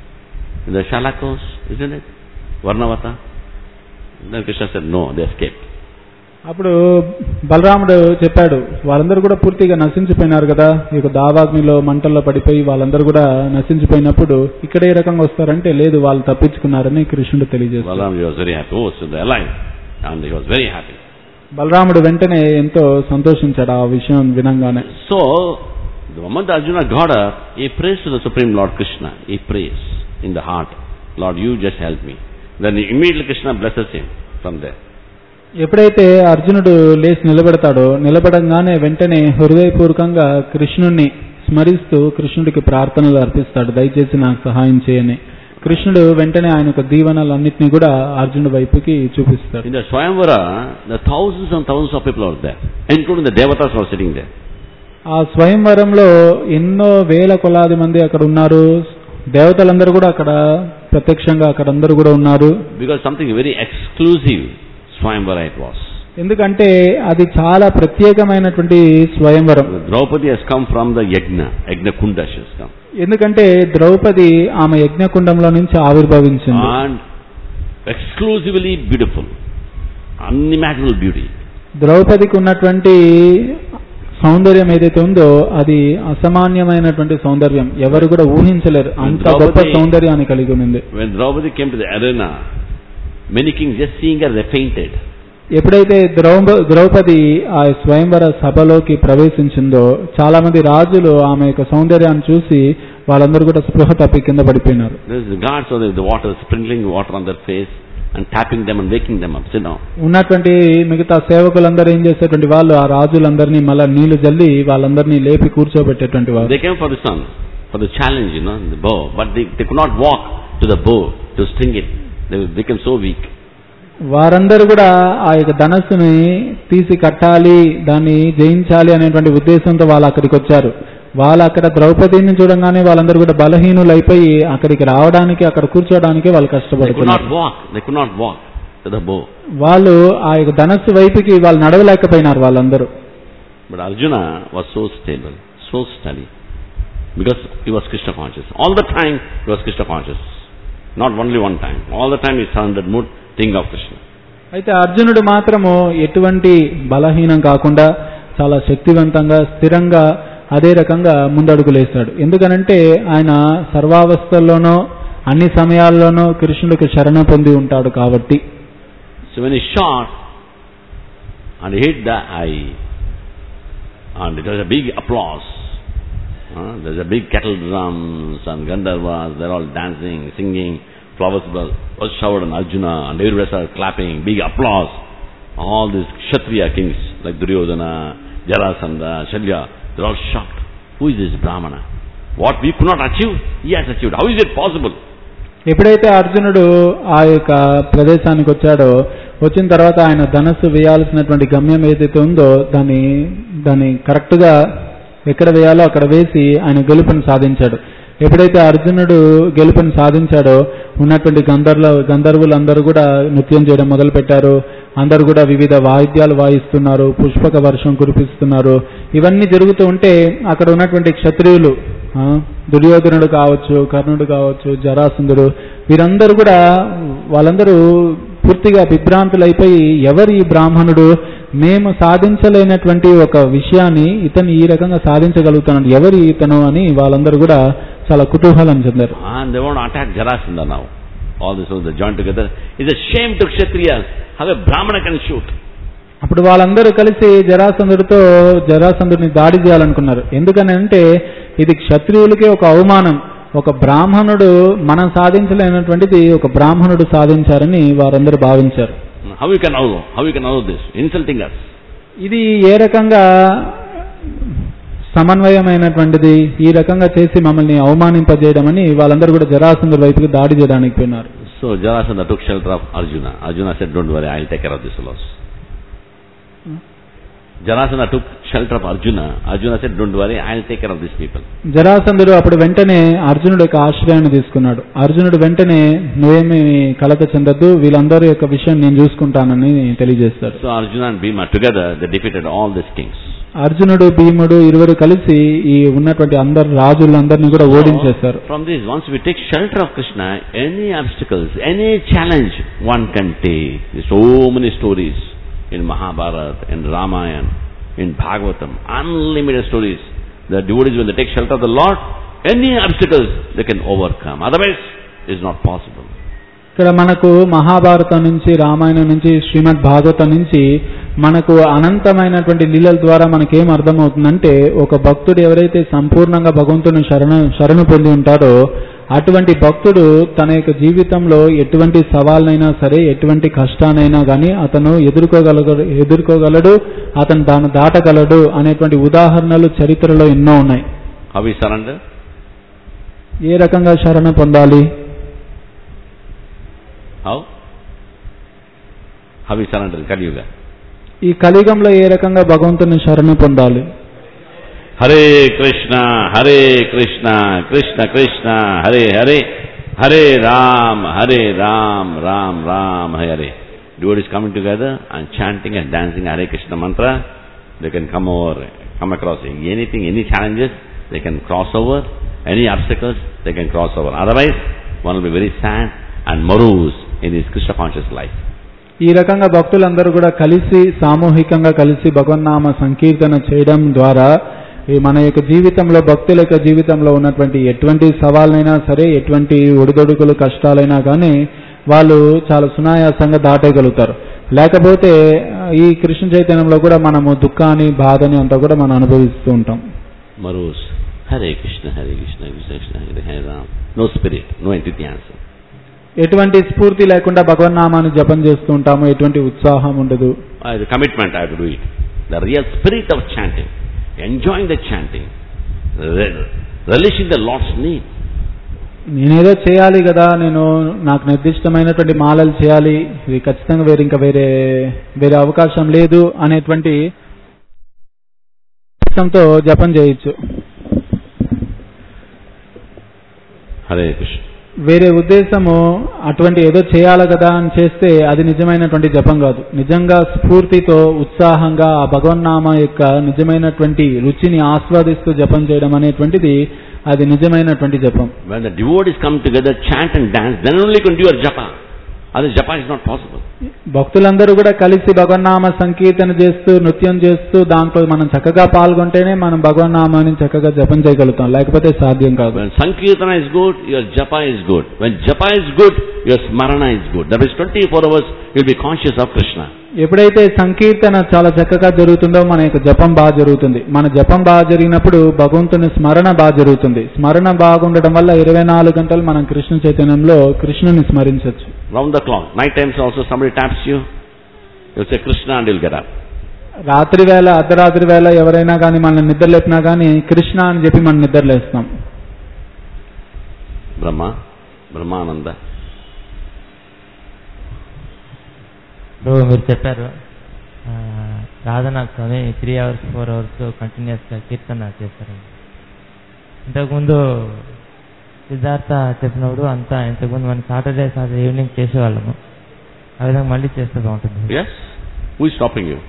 in the Shalakos, isn't it? Varnavata. Then Krishna said, no, they escaped. అప్పుడు బలరాముడు చెప్పాడు వాళ్ళందరూ కూడా పూర్తిగా నశించిపోయినారు కదా ఈ యొక్క దావాగ్నిలో మంటల్లో పడిపోయి వాళ్ళందరూ కూడా నశించిపోయినప్పుడు ఇక్కడ ఏ రకంగా వస్తారంటే లేదు వాళ్ళు తప్పించుకున్నారని కృష్ణుడు తెలియజేస్తాడు Balaram was very happy. Oh, so they're alive. And he was very happy. బలరాముడు వెంటనే ఎంతో సంతోషించాడు ఆ విషయం వినంగానే So, the moment Arjuna got up, he prays to the Supreme Lord Krishna. He prays in the heart, Lord, you just help me. Then immediately Krishna blesses him from there. ఎప్పుడైతే అర్జునుడు లేచి నిలబెడతాడో నిలబడంగానే వెంటనే హృదయపూర్వకంగా కృష్ణుణ్ణి స్మరిస్తూ కృష్ణుడికి ప్రార్థనలు అర్పిస్తాడు దయచేసి నాకు సహాయం చేయని కృష్ణుడు వెంటనే ఆయన యొక్క దీవెనలన్నింటినీ కూడా అర్జునుడి వైపుకి చూపిస్తాడు In the Swayamvara, the thousands and thousands of people are there, including the devatas who are sitting there. ఆ స్వయంవరంలో ఎన్నో వేల కొలాది మంది అక్కడ ఉన్నారు దేవతలందరూ కూడా అక్కడ ప్రత్యక్షంగా అక్కడ అందరూ కూడా ఉన్నారు Because something very exclusive Swayamvara it was. ఎందుకంటే అది చాలా ప్రత్యేకమైనటువంటి స్వయంవరం Draupadi has come from the Yajna, Yajna Kunda she has come. ఎందుకంటే ద్రౌపది ఆమె యజ్ఞకుండంలో నుంచి ఆవిర్భవించింది And exclusively beautiful, unimaginable beauty. ద్రౌపదికి ఉన్నటువంటి సౌందర్యం ఏదైతే ఉందో అది అసామాన్యమైనటువంటి సౌందర్యం ఎవరు కూడా ఊహించలేరు అంత గొప్ప ద్రౌపది- సౌందర్యాన్ని కలిగి ఉంది When Draupadi came to the arena, many kings just seeing her they fainted. ఎప్పుడైతే ద్రౌప ద్రౌపది ఆ స్వయంవర సభలోకి ప్రవేశించిందో చాలా మంది రాజులు ఆమె యొక్క సౌందర్యాన్ని చూసి వాళ్ళందరూ కూడా స్పృహ తప్పి కింద పడిపోయినారు There's the guards so the water, sprinkling water on their face and tapping them and waking them up. Sit down. ఉన్నటువంటి మిగతా సేవకులందరూ ఏం చేసేటువంటి వాళ్ళు ఆ రాజులందరినీ మళ్ళా నీళ్లు జల్లి వాళ్ళందరినీ లేపి కూర్చోబెట్టేటువంటి వారు They came for the sun, for the challenge, you know, the bow. But they, they could not walk to the bow to string it. They became so weak. వారందరూ కూడా ఆ యొక్క ధనస్సుని తీసి కట్టాలి దాన్ని జయించాలి అనేటువంటి ఉద్దేశంతో వాళ్ళు అక్కడికి వచ్చారు వాళ్ళు అక్కడ ద్రౌపదిని చూడంగానే వాళ్ళందరూ కూడా బలహీనులు అయిపోయి అక్కడికి రావడానికి అక్కడ కూర్చోవడానికి వాళ్ళు They could కష్టపడుతున్నారు not walk. They could not walk to the bow. వాళ్ళు ఆ యొక్క ధనస్సు వైపుకి వాళ్ళు నడవలేకపోయినారు వాళ్ళందరూ But Arjuna was so stable, so steady. Because he was Krishna conscious. All the time he was Krishna conscious. Not only one time. All the time he surrendered mood, think of Krishna. అయితే అర్జునుడు మాత్రము ఎటువంటి బలహీనం కాకుండా చాలా శక్తివంతంగా స్థిరంగా అదే రకంగా ముందడుగులేస్తాడు ఎందుకనంటే ఆయన సర్వావస్థల్లోనూ అన్ని సమయాల్లోనూ కృష్ణుడికి శరణ పొంది ఉంటాడు కాబట్టి So when he shot and he hit the eye, and it was a big applause. Uh, there's a big kettle drums and Gandharvas, they're all dancing, singing, flowers were- was showered on Arjuna and everybody started clapping, big applause. All these Kshatriya kings like Duryodhana, Jarasandha, Shalya, they're all shocked. Who is this Brahmana? What we could not achieve, he has achieved. How is it possible? ఎప్పుడైతే అర్జునుడు ఆ యొక్క ప్రదేశానికి వచ్చాడో వచ్చిన తర్వాత ఆయన ధనస్సు వేయాల్సినటువంటి గమ్యం ఏదైతే ఉందో దాన్ని దాన్ని కరెక్ట్గా ఎక్కడ వేయాలో అక్కడ వేసి ఆయన గెలుపుని సాధించాడు ఎప్పుడైతే అర్జునుడు గెలుపుని సాధించాడో ఉన్నటువంటి గంధర్ల గంధర్వులందరూ కూడా నృత్యం చేయడం మొదలుపెట్టారు అందరూ కూడా వివిధ వాయిద్యాలు వాయిస్తున్నారు పుష్పక వర్షం కురిపిస్తున్నారు ఇవన్నీ జరుగుతూ ఉంటే అక్కడ ఉన్నటువంటి క్షత్రియులు ఆ, దుర్యోధనుడు కావచ్చు కర్ణుడు కావచ్చు జరాసుందుడు వీరందరూ కూడా వాళ్ళందరూ పూర్తిగా విభ్రాంతులైపోయి ఎవరు ఈ బ్రాహ్మణుడు మేము సాధించలేనటువంటి ఒక విషయాన్ని ఇతను ఈ రకంగా సాధించగలుగుతున్నాడు ఎవరు ఇతను అని వాళ్ళందరూ కూడా చాలా కుతూహలం చెందారు And they want to attack Jarasandha now. All this was they joined together. It's a shame to Kshatriyas how a Brahmana can shoot. అప్పుడు వాళ్ళందరూ కలిసి జరాసంధుడితో జరాసంధుడిని దాడి చేయాలనుకున్నారు ఎందుకని అంటే ఇది క్షత్రియులకే ఒక అవమానం ఒక బ్రాహ్మణుడు మనం సాధించలేనటువంటిది ఒక బ్రాహ్మణుడు సాధించారని వారందరూ భావించారు How you can know? How you can know this? Insulting us. ఇది ఏ రకంగా సమన్వయమైనటువంటిది ఈ రకంగా చేసి మమ్మల్ని అవమానింపజేయడం అని వాళ్ళందరూ కూడా జరాసంధుడి వైపుకి దాడి చేయడానికి పోయినారు So Jarasandha took shelter of Arjuna. Arjuna said, don't worry, I'll take care of this loss. Jarasandha took shelter of Arjuna. Arjuna said, don't worry, I'll take care of these people. జరాసంధుడు అప్పుడు వెంటనే అర్జునుడి యొక్క ఆశ్రయాన్ని తీసుకున్నాడు అర్జునుడు వెంటనే నువ్వేమి కలత చెందద్దు వీళ్ళందరి యొక్క విషయం నేను చూసుకుంటానని తెలియజేస్తాడు So Arjuna and Bhima together, they defeated all these kings. అర్జునుడు భీముడు ఇరువురు కలిసి ఈ ఉన్నటువంటి అందరు రాజులందరినీ కూడా ఓడించేశారు From this, once we take shelter of Krishna, any obstacles, any challenge one can take. There's so many stories in Mahabharata, in Ramayana, in Bhagavatam, unlimited stories. The devotees, when they take shelter of the Lord, any obstacles they can overcome. Otherwise, it's not possible. ఇక్కడ మనకు మహాభారతం నుంచి రామాయణం నుంచి శ్రీమద్ భాగవతం నుంచి మనకు అనంతమైనటువంటి లీలల ద్వారా మనకేం అర్థమవుతుందంటే ఒక భక్తుడు ఎవరైతే సంపూర్ణంగా భగవంతుని శరణ శరణు పొంది ఉంటాడో అటువంటి భక్తుడు తన యొక్క జీవితంలో ఎటువంటి సవాళ్ళనైనా సరే ఎటువంటి కష్టానైనా కానీ అతను ఎదుర్కోగలగడు ఎదుర్కోగలడు అతను దాన్ని దాటగలడు అనేటువంటి ఉదాహరణలు చరిత్రలో ఎన్నో ఉన్నాయి How we surrender? ఏ రకంగా శరణ పొందాలి How? How we surrender in Kali Yuga? ఈ కలియుగంలో ఏ రకంగా భగవంతుని శరణ పొందాలి Hare Krishna, Hare Krishna, Krishna Krishna, Hare Hare, Hare Ram, Hare Ram, Ram Ram, Hare. Devotees coming together and chanting and dancing Hare Krishna mantra, they can come over, come across anything, any challenges, they can cross over, any obstacles, they can cross over. Otherwise, one will be very sad and morose in his Krishna conscious life. ఈ రకంగా భక్తులందరూ కూడా కలిసి సామూహికంగా కలిసి భగవన్నామ సంకీర్తన చేయడం ద్వారా ఈ మన యొక్క జీవితంలో భక్తుల యొక్క జీవితంలో ఉన్నటువంటి ఎటువంటి సవాళ్ళైనా సరే ఎటువంటి ఒడిదొడుకులు కష్టాలైనా కానీ వాళ్ళు చాలా సునాయాసంగా దాటేయగలుగుతారు లేకపోతే ఆ, ఈ కృష్ణ చైతన్యంలో కూడా మనము దుఃఖాన్ని బాధని అంతా కూడా మనం అనుభవిస్తూ ఉంటాం Morose. Hare Krishna, Hare Krishna, Krishna Krishna, Hare Hare Ram. No spirit, no enthusiasm. ఎటువంటి స్ఫూర్తి లేకుండా భగవన్నామాన్ని జపం చేస్తూ ఉంటాము ఎటువంటి ఉత్సాహం ఉండదు Uh, the commitment I have to do it. The real spirit of chanting, enjoying the chanting, re- relishing the Lord's need. నేనేదో చేయాలి కదా నేను నాకు నిర్దిష్టమైనటువంటి మాలలు చేయాలి ఇది ఖచ్చితంగా వేరే ఇంకా వేరే వేరే అవకాశం లేదు అనేటువంటి ఇష్టంతో జపం చేయొచ్చు Hare Krishna. వేరే ఉద్దేశము అటువంటి ఏదో చేయాలి కదా అని చేస్తే అది నిజమైనటువంటి జపం కాదు నిజంగా స్ఫూర్తితో ఉత్సాహంగా ఆ భగవన్నామ యొక్క నిజమైనటువంటి రుచిని ఆస్వాదిస్తూ జపం చేయడం అనేటువంటిది అది నిజమైనటువంటి జపం When the devotees come together, chant and dance, then only you can do your japa. Otherwise, japa is not possible. భక్తులందరూ కూడా కలిసి భగవన్నామ సంకీర్తన చేస్తూ నృత్యం చేస్తూ దాంట్లో మనం చక్కగా పాల్గొంటేనే మనం భగవన్నామాన్ని చక్కగా జపం చేయగలుగుతాం లేకపోతే సాధ్యం కాదు When Sankirtana is good, your japa is good. When japa is good, your smarana is good. That is 24 hours, you'll be conscious of Krishna. ఎప్పుడైతే సంకీర్తన చాలా చక్కగా జరుగుతుందో మన యొక్క జపం బాగా జరుగుతుంది మన జపం బాగా జరిగినప్పుడు భగవంతుని స్మరణ బాగా జరుగుతుంది స్మరణ బాగుండడం వల్ల ఇరవై నాలుగు గంటలు మనం కృష్ణ చైతన్యంలో కృష్ణుని స్మరించవచ్చు Round the clock. Night times also somebody taps you, you'll say Krishna and you'll get up. రాత్రి వేళ అర్ధరాత్రి వేళ ఎవరైనా కానీ మనం నిద్రలేపినా కానీ కృష్ణ అని చెప్పి మనం నిద్రలేస్తాం Brahma, Brahmananda. ఇప్పుడు మీరు చెప్పారు ఆ, Radhanath Swami three hours four hours కంటిన్యూస్గా కీర్తన చేస్తారు ఇంతకుముందు సిద్ధార్థ చెప్పినప్పుడు అంతా ఇంతకుముందు మనం సాటర్డే సాటర్డే ఈవినింగ్ చేసేవాళ్ళము ఆ విధంగా మళ్ళీ చేస్తే బాగుంటుంది Yes? Who is stopping you?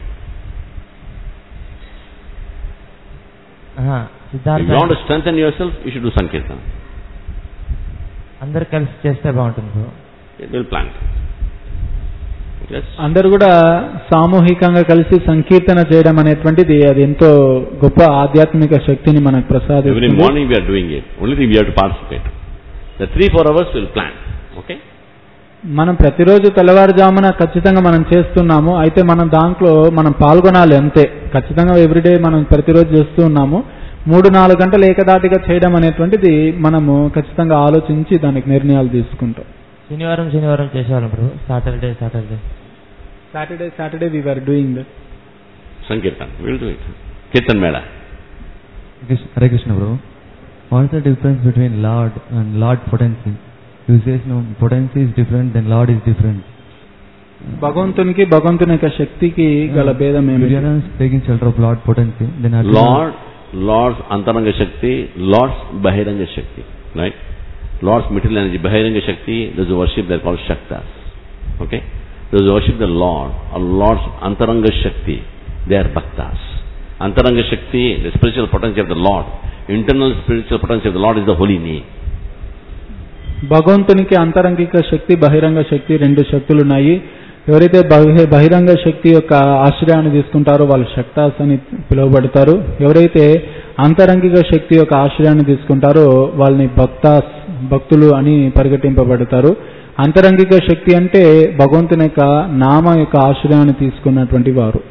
ఆహా, If you want Siddhartha to strengthen yourself, you should do Sankirtan. అందరు కలిసి చేస్తే బాగుంటుంది bro. It will plant. Yes? అందరూ కూడా సామూహికంగా కలిసి సంకీర్తన చేయడం అనేటువంటిది అది ఎంతో గొప్ప ఆధ్యాత్మిక శక్తిని మనకు Every ప్రసాదిస్తుంది morning we are doing it. Only thing we have to participate. The three, four hours will plan. Okay? మనం ప్రతిరోజు తెల్లవారుజామున ఖచ్చితంగా మనం చేస్తున్నాము అయితే మనం దాంట్లో మనం పాల్గొనాలి అంతే ఖచ్చితంగా ఎవ్రీడే మనం ప్రతిరోజు చేస్తూ ఉన్నాము మూడు నాలుగు గంటలు ఏకదాటిగా చేయడం అనేటువంటిది మనము ఖచ్చితంగా ఆలోచించి దానికి నిర్ణయాలు తీసుకుంటాం శనివారం శనివారం చేసేవాళ్ళం bro Saturday Saturday Saturday Saturday we're doing that Sankirtan. We will do it. Kirtan Mela. Krish- Hare Krishna, bro. What's the difference between Lord and Lord potency? You say no, potency is different, then Lord is different. భగవంతునికి భగవంతుని యొక్క శక్తికి గల భేదం ఏమిటి Duryodhana is taking shelter of Lord potency, then Arjuna, Lord, Lord's Antaranga Shakti, Lord's Bahiranga Shakti. Right? Lord's material energy, Bahiranga Shakti, those who worship, they're called Shaktas. Okay? Those who worship the Lord, or Lord's Antaranga Shakti, they are Bhaktas. Antaranga Shakti, the spiritual potency of the Lord. Internal spiritual potency of the Lord is the holy name. భగవంతునికి అంతరంగిక శక్తి బహిరంగ శక్తి రెండు శక్తులు ఉన్నాయి ఎవరైతే బహి- బహిరంగ శక్తి యొక్క ఆశ్రయాన్ని తీసుకుంటారో వాళ్ళు శక్తాస్ అని పిలువబడతారు ఎవరైతే అంతరంగిక శక్తి యొక్క ఆశ్రయాన్ని తీసుకుంటారో వాళ్ళని భక్తాస్ భక్తులు అని పరిగెట్టింపబడతారు అంతరంగిక శక్తి అంటే భగవంతుని యొక్క నామ యొక్క ఆశ్రయాన్ని తీసుకున్నటువంటి వారు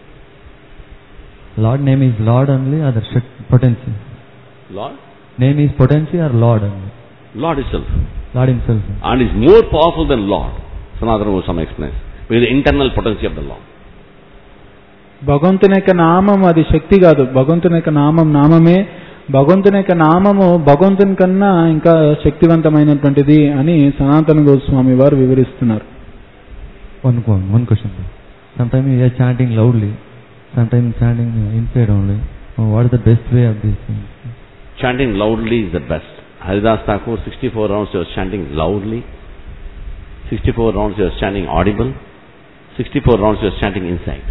Lord name is Lord only or the Shak- potency? Lord? Name is potency or Lord only? Lord itself. Lord himself. And is more powerful than Lord. Sanatana Goswami explains. With the internal potency of the Lord. భగవంతుని యొక్క నామం అది శక్తి కాదు భగవంతుని యొక్క నామం నామమే భగవంతుని యొక్క నామము భగవంతుని కన్నా ఇంకా శక్తివంతమైనటువంటిది అని సనాతన గోస్వామి వారు వివరిస్తున్నారు One, one, one question. sir. Sometimes we are chanting loudly, sometimes chanting inside only. Oh, what is the best way of this thing? Chanting loudly is the best. Haridas Thakur, 64 rounds he was chanting loudly. 64 rounds he was chanting audible. 64 rounds he was chanting inside.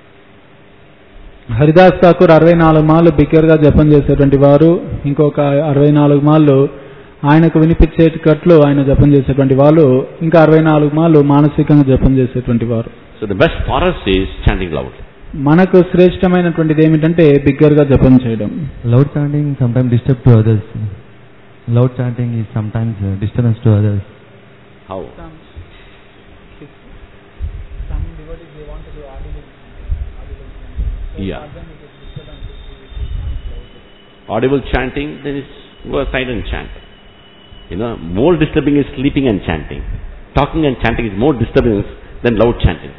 Haridas Thakur అరవై నాలుగు మాళ్ళు బిగ్గరగా జపం చేసేటువంటి వారు ఇంకొక అరవై నాలుగు మాళ్ళు ఆయనకు వినిపించేటట్లు ఆయన జపం చేసేటువంటి వాళ్ళు ఇంకా అరవై నాలుగు మాళ్ళు మానసికంగా జపం చేసేటువంటి వారు So the best for us is chanting loudly. మనకు శ్రేష్టమైనటువంటిది ఏమిటంటే బిగ్గరగా జపం చేయడం Loud chanting sometimes disturb to others. Loud chanting is sometimes uh, disturbance to others. How? Yeah. Audible chanting, then it's go aside and chant. You know, more disturbing is sleeping and chanting. Talking and chanting is more disturbing than loud chanting.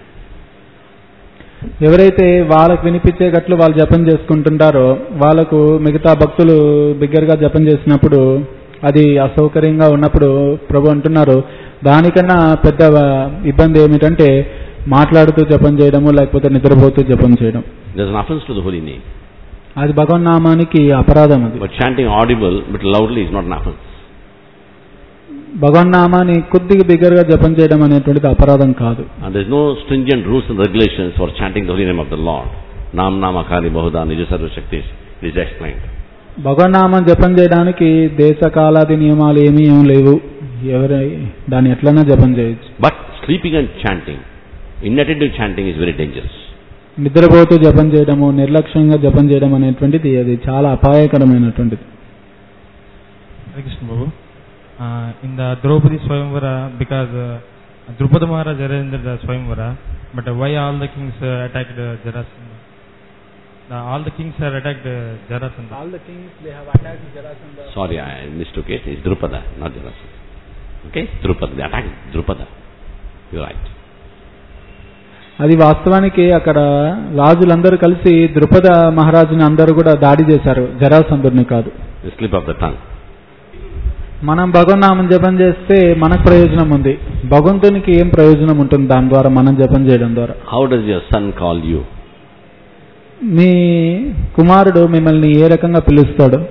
ఎవరైతే వాళ్ళకు వినిపించేటట్లు వాళ్ళు జపం చేసుకుంటుంటారో వాళ్ళకు మిగతా భక్తులు బిగ్గరగా జపం చేసినప్పుడు అది అసౌకర్యంగా ఉన్నప్పుడు ప్రభు అంటున్నారు దానికన్నా పెద్ద ఇబ్బంది ఏమిటంటే మాట్లాడుతూ జపం చేయడము లేకపోతే నిద్రపోతూ జపం చేయడం There's an offense to the holy name. అది భగవన్నామానికి అపరాధం అది But chanting audible but loudly is not an offense. భగవన్నామాన్ని కొద్దిగా బిగ్గరగా జపం చేయడం అనేటువంటిది అపరాధం కాదు And there's no stringent rules and regulations for chanting the holy name of the Lord. Nam Nama Kali Bahuda Nija Sarva Shaktis. It is explained. భగవన్నామం జపం చేయడానికి దేశ కాలాది నియమాలు ఏమీ ఏం లేవు ఎవరై దాన్ని ఎట్లన్నా జపం చేయొచ్చు But sleeping and chanting, inattentive chanting is very dangerous. నిద్రపోతూ జపం చేయడము నిర్లక్ష్యంగా జపం చేయడం అనేటువంటిది అది చాలా అపాయకరమైనటువంటిది Hare Krishna Babu. Uh, in the Draupadi Swayamvara, because uh, Drupada Maharaj arranged the Swayamvara, but uh, why all the kings uh, attacked uh, Jarasandha? The, all the kings are attacked uh, Jarasandha. Sorry, I mistook it. It's Drupada, not Jarasandha. Okay? Drupada. They attacked Drupada. You're right. అది వాస్తవానికి అక్కడ రాజులందరూ కలిసి ద్రుపద మహారాజుని అందరూ కూడా దాడి చేశారు జరాసంధుడిని కాదు The slip of the tongue. మనం భగవన్నామం జపం చేస్తే మనకు ప్రయోజనం ఉంది భగవంతునికి ఏం ప్రయోజనం ఉంటుంది దాని ద్వారా మనం జపం చేయడం ద్వారా How does your son call you? మీ కుమారుడు మిమ్మల్ని ఏ రకంగా పిలుస్తాడు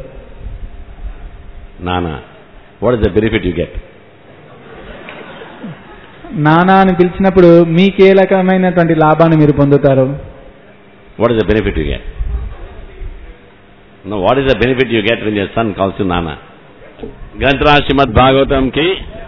Nana. What is the benefit you get? నానా అని పిలిచినప్పుడు మీకు ఏ రకమైనటువంటి లాభాన్ని మీరు పొందుతారు What is the benefit you get? No, what is the benefit you get when your son calls you Nana? Grantra Srimad Bhagavatam ki